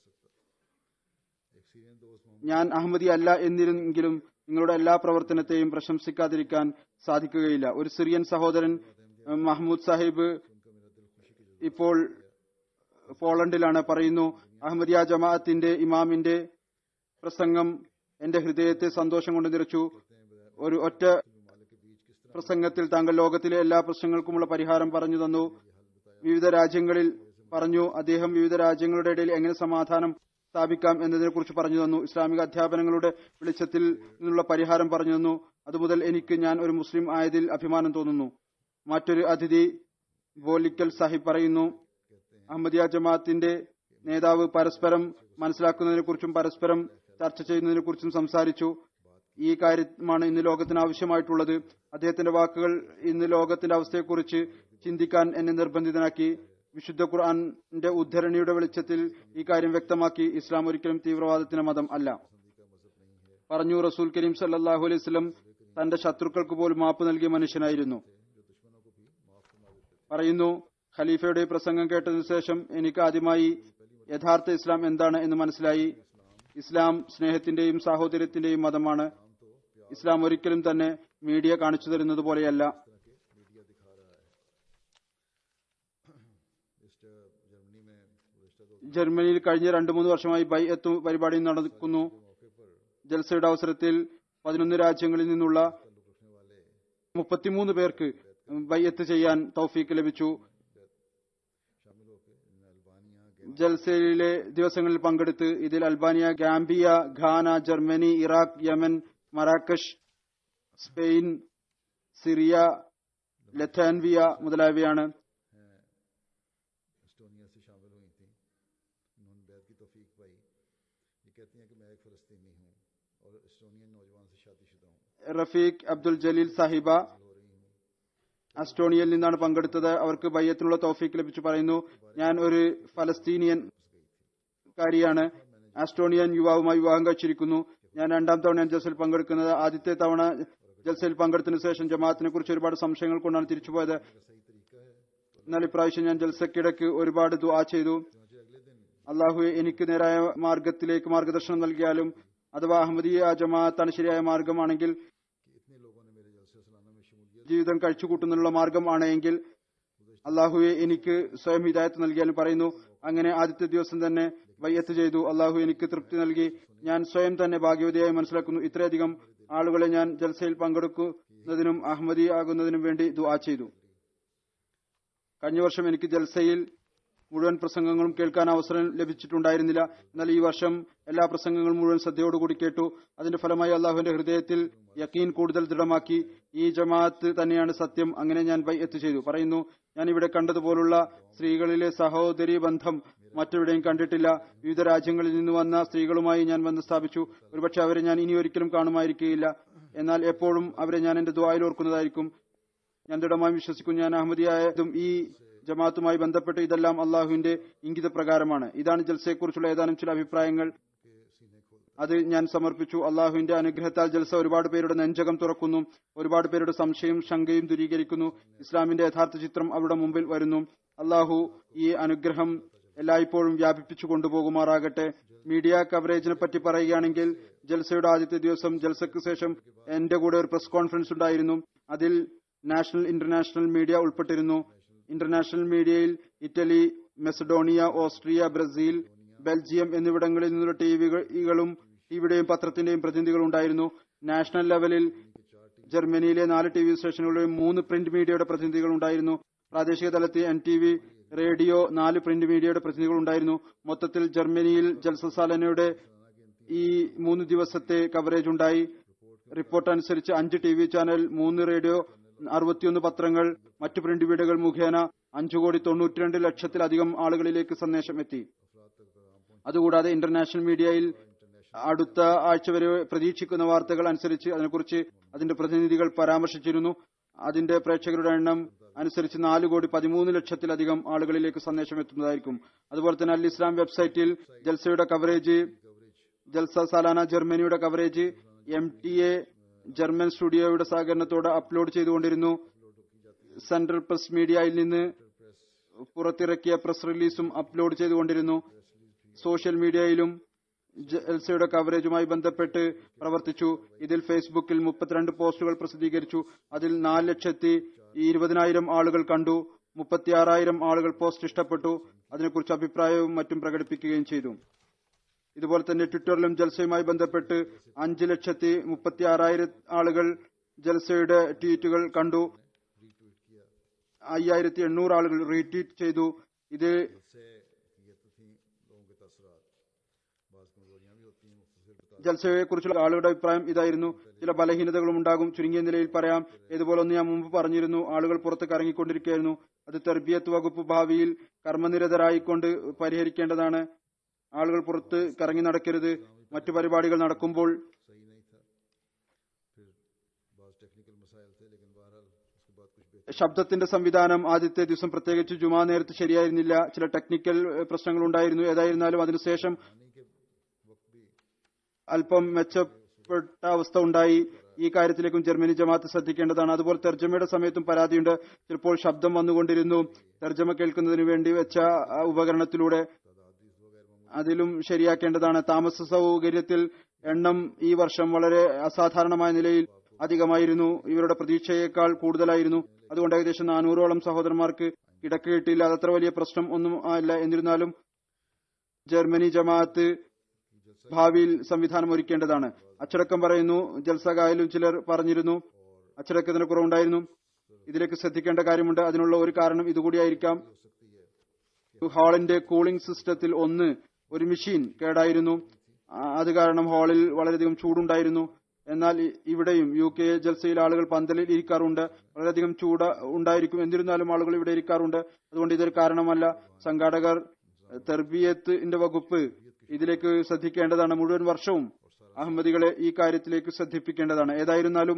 ഞാൻ അഹമ്മദി അല്ല എന്നിരുന്നെങ്കിലും നിങ്ങളുടെ എല്ലാ പ്രവർത്തനത്തെയും പ്രശംസിക്കാതിരിക്കാൻ സാധിക്കുകയില്ല ഒരു സിറിയൻ സഹോദരൻ മഹ്മൂദ് സാഹിബ് ഇപ്പോൾ പോളണ്ടിലാണ് പറയുന്നു അഹമ്മദിയ ജമാഅത്തിന്റെ ഇമാമിന്റെ പ്രസംഗം എന്റെ ഹൃദയത്തെ സന്തോഷം കൊണ്ട് നിറച്ചു ഒരു ഒറ്റ പ്രസംഗത്തിൽ താങ്കൾ ലോകത്തിലെ എല്ലാ പ്രശ്നങ്ങൾക്കുമുള്ള പരിഹാരം പറഞ്ഞു തന്നു വിവിധ രാജ്യങ്ങളിൽ പറഞ്ഞു അദ്ദേഹം വിവിധ രാജ്യങ്ങളുടെ ഇടയിൽ എങ്ങനെ സമാധാനം സ്ഥാപിക്കാം എന്നതിനെ കുറിച്ച് പറഞ്ഞു തന്നു ഇസ്ലാമിക അധ്യാപനങ്ങളുടെ വെളിച്ചത്തിൽ നിന്നുള്ള പരിഹാരം പറഞ്ഞു തന്നു അതുമുതൽ എനിക്ക് ഞാൻ ഒരു മുസ്ലിം ആയതിൽ അഭിമാനം തോന്നുന്നു മറ്റൊരു അതിഥി ബോലിക്കൽ സാഹിബ് പറയുന്നു അഹമ്മദിയ ജമാഅത്തിന്റെ നേതാവ് പരസ്പരം മനസ്സിലാക്കുന്നതിനെ കുറിച്ചും പരസ്പരം ചർച്ച ചെയ്യുന്നതിനെ കുറിച്ചും സംസാരിച്ചു ഈ കാര്യമാണ് ഇന്ന് ലോകത്തിന് ആവശ്യമായിട്ടുള്ളത് അദ്ദേഹത്തിന്റെ വാക്കുകൾ ഇന്ന് ലോകത്തിന്റെ അവസ്ഥയെക്കുറിച്ച് ചിന്തിക്കാൻ എന്നെ നിർബന്ധിതനാക്കി വിശുദ്ധ ഖുർആന്റെ ഉദ്ധരണിയുടെ വെളിച്ചത്തിൽ ഈ കാര്യം വ്യക്തമാക്കി ഇസ്ലാം ഒരിക്കലും തീവ്രവാദത്തിന്റെ മതം അല്ല പറഞ്ഞു റസൂൽ കരീം സല്ലാഹു അലൈഹി സ്വലം തന്റെ ശത്രുക്കൾക്ക് പോലും മാപ്പ് നൽകിയ മനുഷ്യനായിരുന്നു പറയുന്നു ഖലീഫയുടെ പ്രസംഗം കേട്ടതിനു ശേഷം എനിക്ക് ആദ്യമായി യഥാർത്ഥ ഇസ്ലാം എന്താണ് എന്ന് മനസ്സിലായി ഇസ്ലാം സ്നേഹത്തിന്റെയും സാഹോദര്യത്തിന്റെയും മതമാണ് ഇസ്ലാം ഒരിക്കലും തന്നെ മീഡിയ കാണിച്ചു തരുന്നത് പോലെയല്ല ജർമ്മനിയിൽ കഴിഞ്ഞ രണ്ടു മൂന്ന് വർഷമായി ബൈ എത്തു പരിപാടി നടക്കുന്നു ജൽസയുടെ അവസരത്തിൽ പതിനൊന്ന് രാജ്യങ്ങളിൽ നിന്നുള്ള മുപ്പത്തിമൂന്ന് പേർക്ക് ബൈയത്ത് ചെയ്യാൻ തൗഫീക്ക് ലഭിച്ചു ജൽസയിലെ ദിവസങ്ങളിൽ പങ്കെടുത്ത് ഇതിൽ Albania Gambia Ghana Germany Iraq Yemen Marrakesh Spain Syria ലഥാൻവിയ മുതലായവയാണ് एस्टोनिया से शामिल हुई थी उन्होंने बैत की तोफीक पाई ये कहती हैं कि मैं एक फ़लस्तीनी हूँ और एस्टोनियन नौजवान से शादीशुदा हूँ റഫീഖ് അബ്ദുൽ ജലീൽ സാഹിബ അസ്റ്റോണിയയിൽ നിന്നാണ് പങ്കെടുത്തത് അവർക്ക് ബയ്യത്തിനുള്ള തോഫീക്ക് ലഭിച്ചു പറയുന്നു ഞാൻ ഒരു ഫലസ്തീനിയൻ കാരിയാണ് ആസ്റ്റോണിയൻ യുവാവുമായി വിവാഹം കഴിച്ചിരിക്കുന്നു ഞാൻ രണ്ടാം തവണ ജൽസയിൽ പങ്കെടുക്കുന്നത് ആദ്യത്തെ തവണ ജൽസയിൽ പങ്കെടുത്തതിനു ശേഷം ജമാഅത്തിനെ കുറിച്ച് ഒരുപാട് സംശയങ്ങൾ കൊണ്ടാണ് തിരിച്ചുപോയത് എന്നാൽ ഇപ്രാവശ്യം ഞാൻ ജൽസക്കിടക്ക് ഒരുപാട് ദുആ ചെയ്തു അള്ളാഹു എനിക്ക് നേരായ മാർഗത്തിലേക്ക് മാർഗദർശനം നൽകിയാലും അഥവാ അഹമ്മദിയ ജമാഅത്താണ് ശരിയായ മാർഗമാണെങ്കിൽ ജീവിതം കഴിച്ചുകൂട്ടുന്നതിനുള്ള മാർഗം ആണെങ്കിൽ അള്ളാഹുവെ എനിക്ക് സ്വയം ഹിദായത്ത് നൽകിയാലും പറയുന്നു അങ്ങനെ ആദ്യത്തെ ദിവസം തന്നെ വയ്യത്ത് ചെയ്തു അള്ളാഹു എനിക്ക് തൃപ്തി നൽകി ഞാൻ സ്വയം തന്നെ ഭാഗ്യവതിയായി മനസ്സിലാക്കുന്നു ഇത്രയധികം ആളുകളെ ഞാൻ ജൽസയിൽ പങ്കെടുക്കുന്നതിനും അഹമ്മദി ആകുന്നതിനും വേണ്ടി ദുആ ചെയ്തു കഴിഞ്ഞ വർഷം എനിക്ക് ജൽസയിൽ മുഴുവൻ പ്രസംഗങ്ങളും കേൾക്കാൻ അവസരം ലഭിച്ചിട്ടുണ്ടായിരുന്നില്ല എന്നാൽ ഈ വർഷം എല്ലാ പ്രസംഗങ്ങളും മുഴുവൻ ശ്രദ്ധയോടുകൂടി കേട്ടു അതിന്റെ ഫലമായി അള്ളാഹുവിന്റെ ഹൃദയത്തിൽ യക്കീൻ കൂടുതൽ ദൃഢമാക്കി ഈ ജമാഅത്ത് തന്നെയാണ് സത്യം അങ്ങനെ ഞാൻ ബൈഅത്ത് ചെയ്തു പറയുന്നു ഞാൻ ഇവിടെ കണ്ടതുപോലുള്ള സ്ത്രീകളിലെ സഹോദരി ബന്ധം മറ്റെവിടെയും കണ്ടിട്ടില്ല വിവിധ രാജ്യങ്ങളിൽ നിന്ന് വന്ന സ്ത്രീകളുമായി ഞാൻ ബന്ധം സ്ഥാപിച്ചു ഒരുപക്ഷെ അവരെ ഞാൻ ഇനി ഒരിക്കലും കാണുമായിരിക്കുകയില്ല എന്നാൽ എപ്പോഴും അവരെ ഞാൻ എന്റെ ദ്വായിൽ ഓർക്കുന്നതായിരിക്കും ഞാൻ ദൃഢമായി വിശ്വസിക്കുന്നു ഞാൻ അഹമ്മദിയായതും ഈ ജമാഅത്തുമായി ബന്ധപ്പെട്ട് ഇതെല്ലാം അള്ളാഹുവിന്റെ ഇംഗിത പ്രകാരമാണ് ഇതാണ് ജൽസയെക്കുറിച്ചുള്ള ഏതാനും ചില അഭിപ്രായങ്ങൾ അത് ഞാൻ സമർപ്പിച്ചു അള്ളാഹുവിന്റെ അനുഗ്രഹത്താൽ ജൽസ ഒരുപാട് പേരുടെ നെഞ്ചകം തുറക്കുന്നു ഒരുപാട് പേരുടെ സംശയം ശങ്കയും ദൂരീകരിക്കുന്നു ഇസ്ലാമിന്റെ യഥാർത്ഥ ചിത്രം അവരുടെ മുമ്പിൽ വരുന്നു അള്ളാഹു ഈ അനുഗ്രഹം എല്ലായ്പ്പോഴും വ്യാപിപ്പിച്ചു കൊണ്ടുപോകുമാറാകട്ടെ മീഡിയ കവറേജിനെ പറ്റി പറയുകയാണെങ്കിൽ ജൽസയുടെ ആദ്യത്തെ ദിവസം ജൽസയ്ക്ക് ശേഷം എന്റെ കൂടെ ഒരു പ്രസ് കോൺഫറൻസ് ഉണ്ടായിരുന്നു അതിൽ നാഷണൽ ഇന്റർനാഷണൽ മീഡിയ ഉൾപ്പെട്ടിരുന്നു ഇന്റർനാഷണൽ മീഡിയയിൽ Italy Macedonia Austria Brazil Belgium എന്നിവിടങ്ങളിൽ നിന്നുള്ള ടിവികളും ടിവിയുടെയും പത്രത്തിന്റെയും പ്രതിനിധികൾ ഉണ്ടായിരുന്നു നാഷണൽ ലെവലിൽ ജർമ്മനിയിലെ നാല് ടി വി സ്റ്റേഷനുകളിലും മൂന്ന് പ്രിന്റ് മീഡിയയുടെ പ്രതിനിധികൾ ഉണ്ടായിരുന്നു പ്രാദേശിക തലത്തിൽ എൻ ടി വി റേഡിയോ നാല് പ്രിന്റ് മീഡിയയുടെ പ്രതിനിധികൾ ഉണ്ടായിരുന്നു മൊത്തത്തിൽ ജർമ്മനിയിൽ ജൽസസാലനയുടെ ഈ മൂന്ന് ദിവസത്തെ കവറേജ് ഉണ്ടായി റിപ്പോർട്ട് അനുസരിച്ച് അഞ്ച് ടി വി ചാനൽ മൂന്ന് റേഡിയോ അറുപത്തിയൊന്ന് പത്രങ്ങൾ മറ്റു പ്രിന്റ് മീഡിയകൾ മുഖേന അഞ്ചു കോടി തൊണ്ണൂറ്റിരണ്ട് ലക്ഷത്തിലധികം ആളുകളിലേക്ക് സന്ദേശം എത്തി അതുകൂടാതെ ഇന്റർനാഷണൽ മീഡിയയിൽ അടുത്ത ആഴ്ച വരെ പ്രതീക്ഷിക്കുന്ന വാർത്തകൾ അനുസരിച്ച് അതിനെക്കുറിച്ച് അതിന്റെ പ്രതിനിധികൾ പരാമർശിച്ചിരുന്നു അതിന്റെ പ്രേക്ഷകരുടെ എണ്ണം അനുസരിച്ച് നാല് കോടി പതിമൂന്ന് ലക്ഷത്തിലധികം ആളുകളിലേക്ക് സന്ദേശം എത്തുന്നതായിരിക്കും അതുപോലെ തന്നെ അൽ ഇസ്ലാം വെബ്സൈറ്റിൽ ജൽസയുടെ കവറേജ് ജൽസ സാലാന ജർമ്മനിയുടെ coverage M T A German സ്റ്റുഡിയോയുടെ സഹകരണത്തോടെ അപ്ലോഡ് ചെയ്തുകൊണ്ടിരുന്നു സെൻട്രൽ പ്രസ് മീഡിയയിൽ നിന്ന് പുറത്തിറക്കിയ പ്രസ് റിലീസും അപ്ലോഡ് ചെയ്തുകൊണ്ടിരുന്നു സോഷ്യൽ മീഡിയയിലും ജൽസയുടെ കവറേജുമായി ബന്ധപ്പെട്ട് പ്രവർത്തിച്ചു ഇതിൽ ഫേസ്ബുക്കിൽ മുപ്പത്തിരണ്ട് പോസ്റ്റുകൾ പ്രസിദ്ധീകരിച്ചു അതിൽ നാല് ലക്ഷത്തി ഇരുപതിനായിരം ആളുകൾ കണ്ടു മുപ്പത്തിയാറായിരം ആളുകൾ പോസ്റ്റ് ഇഷ്ടപ്പെട്ടു അതിനെക്കുറിച്ച് അഭിപ്രായവും മറ്റും പ്രകടിപ്പിക്കുകയും ചെയ്തു ഇതുപോലെ തന്നെ ട്വിറ്ററിലും ജൽസയുമായി ബന്ധപ്പെട്ട് അഞ്ച് ലക്ഷത്തി മുപ്പത്തി ആറായിരം ആളുകൾ ജൽസയുടെ ട്വീറ്റുകൾ കണ്ടു അയ്യായിരത്തി എണ്ണൂറ് ആളുകൾ റീട്വീറ്റ് ചെയ്തു ഇത് से ये तो थी लोगों के तसरात बाज़ कमजोरियां भी होती हैं मुख्तसर बता ജൽസയെ കുറിച്ചുള്ള ആളുകളുടെ അഭിപ്രായം ഇതായിരുന്നു ചില ബലഹീനതകളും ഉണ്ടാകും ചുരുങ്ങിയ നിലയിൽ പറയാം ഇതുപോലെ ഒന്ന് ഞാൻ മുമ്പ് പറഞ്ഞിരുന്നു ആളുകൾ പുറത്തേക്ക് ഇറങ്ങിക്കൊണ്ടിരിക്കുകയായിരുന്നു അത് തെർബിയത്ത് വകുപ്പ് ഭാവിയിൽ കർമ്മനിരതരായിക്കൊണ്ട് പരിഹരിക്കേണ്ടതാണ് ആളുകൾ പുറത്ത് കറങ്ങി നടക്കരുത് മറ്റു പരിപാടികൾ നടക്കുമ്പോൾ सही नहीं था फिर बाज़ टेक्निकल मसाइल थे लेकिन बहरहाल उसके बाद कुछ बेहतर ശബ്ദത്തിന്റെ സംവിധാനം ആദ്യത്തെ ദിവസം പ്രത്യേകിച്ച് ജുമാ നേരത്ത് ശരിയായിരുന്നില്ല ചില ടെക്നിക്കൽ ഏഹ്, പ്രശ്നങ്ങൾ ഉണ്ടായിരുന്നു ഏതായിരുന്നാലും അതിനുശേഷം आने के वक्त भी അല്പം മെച്ചപ്പെട്ട അവസ്ഥ ഉണ്ടായി ഈ കാര്യത്തിലേക്കും ജർമ്മനി ജമാഅത്ത് ശ്രദ്ധിക്കേണ്ടതാണ് അതുപോലെ തർജ്ജമയുടെ സമയത്തും പരാതിയുണ്ട് ചിലപ്പോൾ ശബ്ദം വന്നുകൊണ്ടിരുന്നു തർജ്ജമ കേൾക്കുന്നതിന് വേണ്ടി വെച്ച ആ, ഉപകരണത്തിലൂടെ അതിലും ശരിയാക്കേണ്ടതാണ് താമസ സൗകര്യത്തിൽ എണ്ണം ഈ വർഷം വളരെ അസാധാരണമായ നിലയിൽ അധികമായിരുന്നു ഇവരുടെ പ്രതീക്ഷയേക്കാൾ കൂടുതലായിരുന്നു അതുകൊണ്ട് ഏകദേശം നാനൂറോളം സഹോദരന്മാർക്ക് കിടക്ക് കിട്ടിയില്ല അതത്ര വലിയ പ്രശ്നം ഒന്നും അല്ല എന്നിരുന്നാലും ജർമ്മനി ജമാഅത്ത് ഭാവിയിൽ സംവിധാനം ഒരുക്കേണ്ടതാണ് അച്ചടക്കം പറയുന്നു ജൽസഗായിലും ചിലർ പറഞ്ഞിരുന്നു അച്ചടക്കത്തിന് കുറവുണ്ടായിരുന്നു ഇതിലേക്ക് ശ്രദ്ധിക്കേണ്ട കാര്യമുണ്ട് അതിനുള്ള ഒരു കാരണം ഇതുകൂടിയായിരിക്കാം ഹാളിന്റെ കൂളിംഗ് സിസ്റ്റത്തിൽ ഒന്ന് ഒരു മെഷീൻ കേടായിരുന്നു ആ, അത് കാരണം ഹാളിൽ വളരെയധികം ചൂടുണ്ടായിരുന്നു എന്നാൽ ഇ- ഇവിടെയും യു കെ ജൽസയിൽ ആളുകൾ പന്തലിൽ ഇരിക്കാറുണ്ട് വളരെയധികം ചൂട് ഉണ്ടായിരിക്കും എന്നിരുന്നാലും ആളുകൾ ഇവിടെ ഇരിക്കാറുണ്ട് അതുകൊണ്ട് ഇതൊരു കാരണമല്ല സംഘാടകർ തെർബിയത്തിന്റെ വകുപ്പ് ഇതിലേക്ക് ശ്രദ്ധിക്കേണ്ടതാണ് മുഴുവൻ വർഷവും അഹമ്മദികളെ ഈ കാര്യത്തിലേക്ക് ശ്രദ്ധിപ്പിക്കേണ്ടതാണ് ഏതായിരുന്നാലും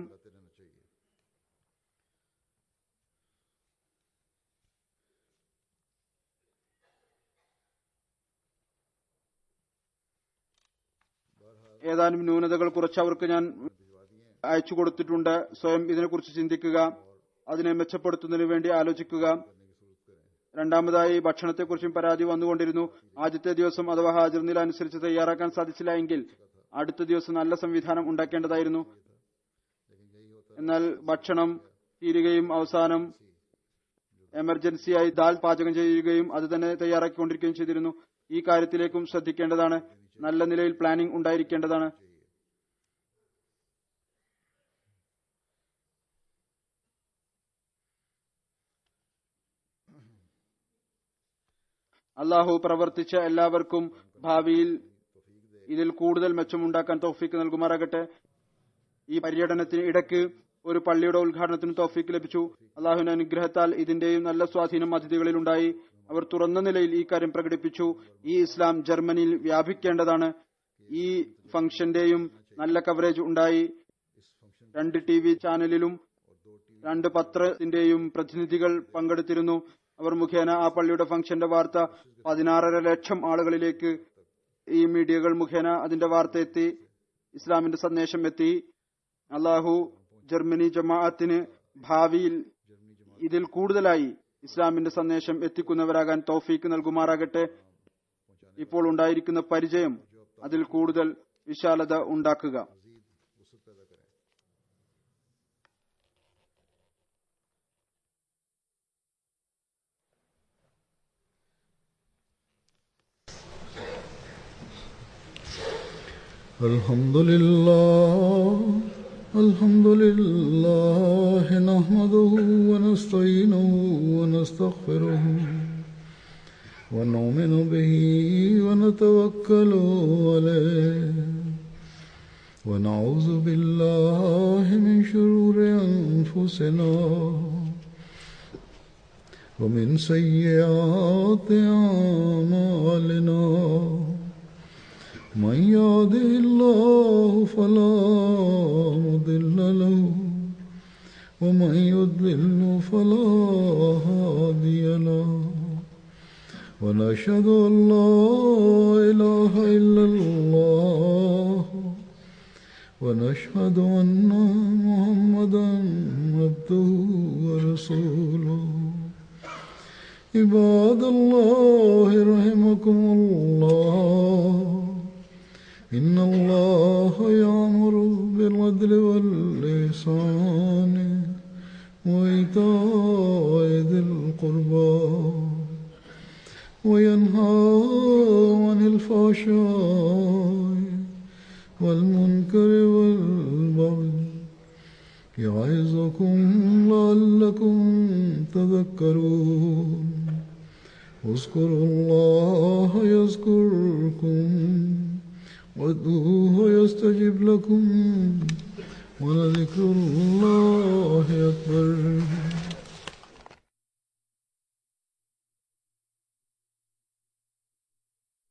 ഏതാനും ന്യൂനതകൾ കുറച്ച് അവർക്ക് ഞാൻ അയച്ചു കൊടുത്തിട്ടുണ്ട് സ്വയം ഇതിനെക്കുറിച്ച് ചിന്തിക്കുക അതിനെ മെച്ചപ്പെടുത്തുന്നതിന് വേണ്ടി ആലോചിക്കുക രണ്ടാമതായി ഭക്ഷണത്തെക്കുറിച്ചും പരാതി വന്നുകൊണ്ടിരുന്നു ആദ്യത്തെ ദിവസം അഥവാ ഹാജർ നില അനുസരിച്ച് തയ്യാറാക്കാൻ സാധിച്ചില്ല എങ്കിൽ അടുത്ത ദിവസം നല്ല സംവിധാനം ഉണ്ടാക്കേണ്ടതായിരുന്നു എന്നാൽ ഭക്ഷണം തീരുകയും അവസാനം എമർജൻസിയായി ദാൽ പാചകം ചെയ്യുകയും അത് തന്നെ തയ്യാറാക്കിക്കൊണ്ടിരിക്കുകയും ചെയ്തിരുന്നു ഈ കാര്യത്തിലേക്കും ശ്രദ്ധിക്കേണ്ടതാണ് നല്ല നിലയിൽ പ്ലാനിംഗ് ഉണ്ടായിരിക്കേണ്ടതാണ് അള്ളാഹു പ്രവർത്തിച്ച എല്ലാവർക്കും ഭാവിയിൽ ഇതിൽ കൂടുതൽ മെച്ചമുണ്ടാക്കാൻ തൗഫീക്ക് നൽകുമാറാകട്ടെ ഈ പര്യടനത്തിന് ഇടയ്ക്ക് ഒരു പള്ളിയുടെ ഉദ്ഘാടനത്തിന് തൗഫീക്ക് ലഭിച്ചു അള്ളാഹുവിന്റെ അനുഗ്രഹത്താൽ ഇതിന്റെയും നല്ല സ്വാധീനം അതിഥികളിൽ ഉണ്ടായി അവർ തുറന്ന നിലയിൽ ഈ കാര്യം പ്രകടിപ്പിച്ചു ഈ ഇസ്ലാം ജർമ്മനിയിൽ വ്യാപിക്കേണ്ടതാണ് ഈ ഫംഗ്ഷന്റെയും നല്ല കവറേജ് ഉണ്ടായി രണ്ട് ടി വി ചാനലിലും രണ്ട് പത്രത്തിന്റെയും പ്രതിനിധികൾ പങ്കെടുത്തിരുന്നു അവർ മുഖേന ആ പള്ളിയുടെ ഫംഗ്ഷന്റെ വാർത്ത പതിനാറര ലക്ഷം ആളുകളിലേക്ക് ഈ മീഡിയകൾ മുഖേന അതിന്റെ വാർത്ത എത്തി ഇസ്ലാമിന്റെ സന്ദേശം എത്തി അള്ളാഹു ജർമ്മനി ജമാഅത്തിന് ഭാവിയിൽ ഇതിൽ കൂടുതലായി ഇസ്ലാമിന്റെ സന്ദേശം എത്തിക്കുന്നവരാകാൻ തൗഫീക്ക് നൽകുമാറാകട്ടെ ഇപ്പോൾ ഉണ്ടായിരിക്കുന്ന പരിചയം അതിൽ കൂടുതൽ വിശാലത ഉണ്ടാക്കുക मजीद वसत पैदा करें الحمد لله الحمد لله نحمده ونستعينه ونستغفره ونؤمن به ونتوكل عليه ونعوذ بالله من شرور أنفسنا ومن سيئات أعمالنا من يهده الله فلا مضل له ومن يضلل فلا هادي له ونشهد أن لا إله إلا الله ونشهد أن محمدا عبده ورسوله عباد الله رحمكم الله إن الله يأمر بالعدل والإحسان وإيتاء ذي القربى وينهى عن الفحشاء والمنكر والبغي يعظكم لعلكم تذكرون اذكروا الله يذكركم وادعوه يستجب لكم ولذكر الله أكبر